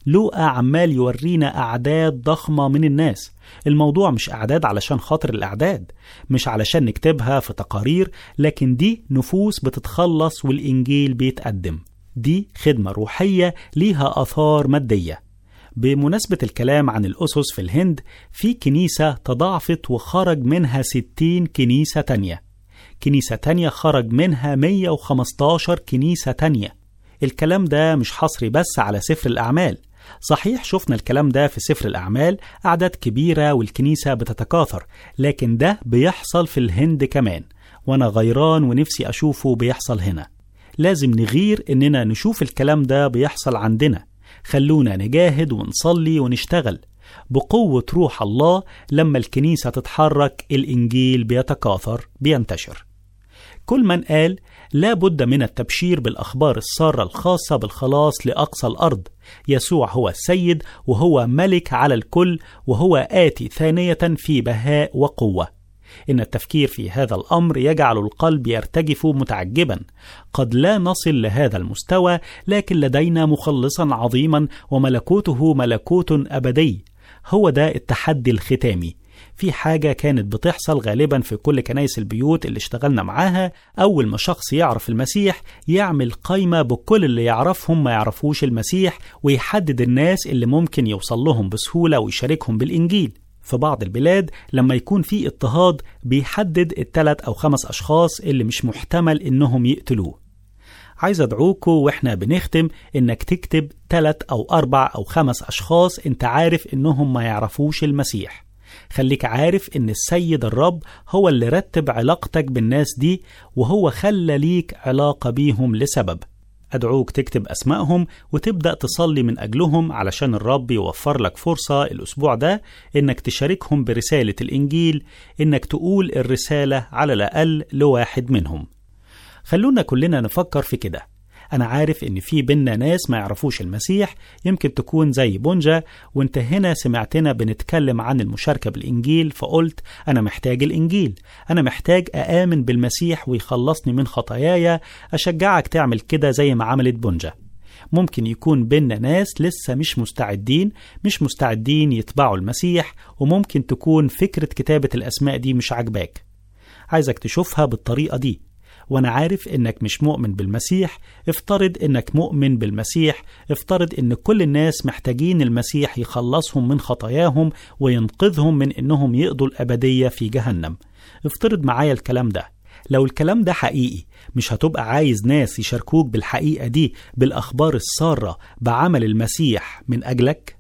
لوقا عمال يورينا أعداد ضخمة من الناس الموضوع مش أعداد علشان خاطر الأعداد مش علشان نكتبها في تقارير لكن دي نفوس بتتخلص والإنجيل بيتقدم دي خدمة روحية ليها آثار مادية بمناسبة الكلام عن الأسس في الهند في كنيسة تضاعفت وخرج منها 60 كنيسة تانية كنيسة تانية خرج منها 115 كنيسة تانية الكلام ده مش حصري بس على سفر الأعمال صحيح شفنا الكلام ده في سفر الأعمال أعداد كبيرة والكنيسة بتتكاثر لكن ده بيحصل في الهند كمان وأنا غيران ونفسي أشوفه بيحصل هنا لازم نغير إننا نشوف الكلام ده بيحصل عندنا خلونا نجاهد ونصلي ونشتغل بقوة روح الله لما الكنيسة تتحرك الإنجيل بيتكاثر بينتشر كل من قال لا بد من التبشير بالأخبار السارة الخاصة بالخلاص لأقصى الأرض يسوع هو السيد وهو ملك على الكل وهو آتي ثانية في بهاء وقوة إن التفكير في هذا الأمر يجعل القلب يرتجف متعجبا قد لا نصل لهذا المستوى لكن لدينا مخلصا عظيما وملكوته ملكوت أبدي هو ده التحدي الختامي في حاجة كانت بتحصل غالبا في كل كنايس البيوت اللي اشتغلنا معاها أول ما شخص يعرف المسيح يعمل قايمة بكل اللي يعرفهم ما يعرفوش المسيح ويحدد الناس اللي ممكن يوصل لهم بسهولة ويشاركهم بالإنجيل في بعض البلاد لما يكون في اضطهاد بيحدد الثلاث أو خمس أشخاص اللي مش محتمل إنهم يقتلوه عايز أدعوكوا وإحنا بنختم إنك تكتب ثلاث أو أربع أو خمس أشخاص أنت عارف إنهم ما يعرفوش المسيح خليك عارف إن السيد الرب هو اللي رتب علاقتك بالناس دي وهو خلى ليك علاقة بيهم لسبب أدعوك تكتب أسمائهم وتبدأ تصلي من أجلهم علشان الرب يوفر لك فرصة الأسبوع ده إنك تشاركهم برسالة الإنجيل إنك تقول الرسالة على الأقل لواحد منهم خلونا كلنا نفكر في كده أنا عارف إن في بينا ناس ما يعرفوش المسيح يمكن تكون زي بونجا وأنت هنا سمعتنا بنتكلم عن المشاركة بالإنجيل فقلت أنا محتاج الإنجيل أنا محتاج أآمن بالمسيح ويخلصني من خطاياي أشجعك تعمل كده زي ما عملت بونجا ممكن يكون بينا ناس لسه مش مستعدين مش مستعدين يتبعوا المسيح وممكن تكون فكرة كتابة الأسماء دي مش عاجباك عايزك تشوفها بالطريقة دي وانا عارف انك مش مؤمن بالمسيح افترض انك مؤمن بالمسيح افترض ان كل الناس محتاجين المسيح يخلصهم من خطاياهم وينقذهم من انهم يقضوا الابديه في جهنم افترض معايا الكلام ده لو الكلام ده حقيقي مش هتبقى عايز ناس يشاركوك بالحقيقه دي بالاخبار الساره بعمل المسيح من اجلك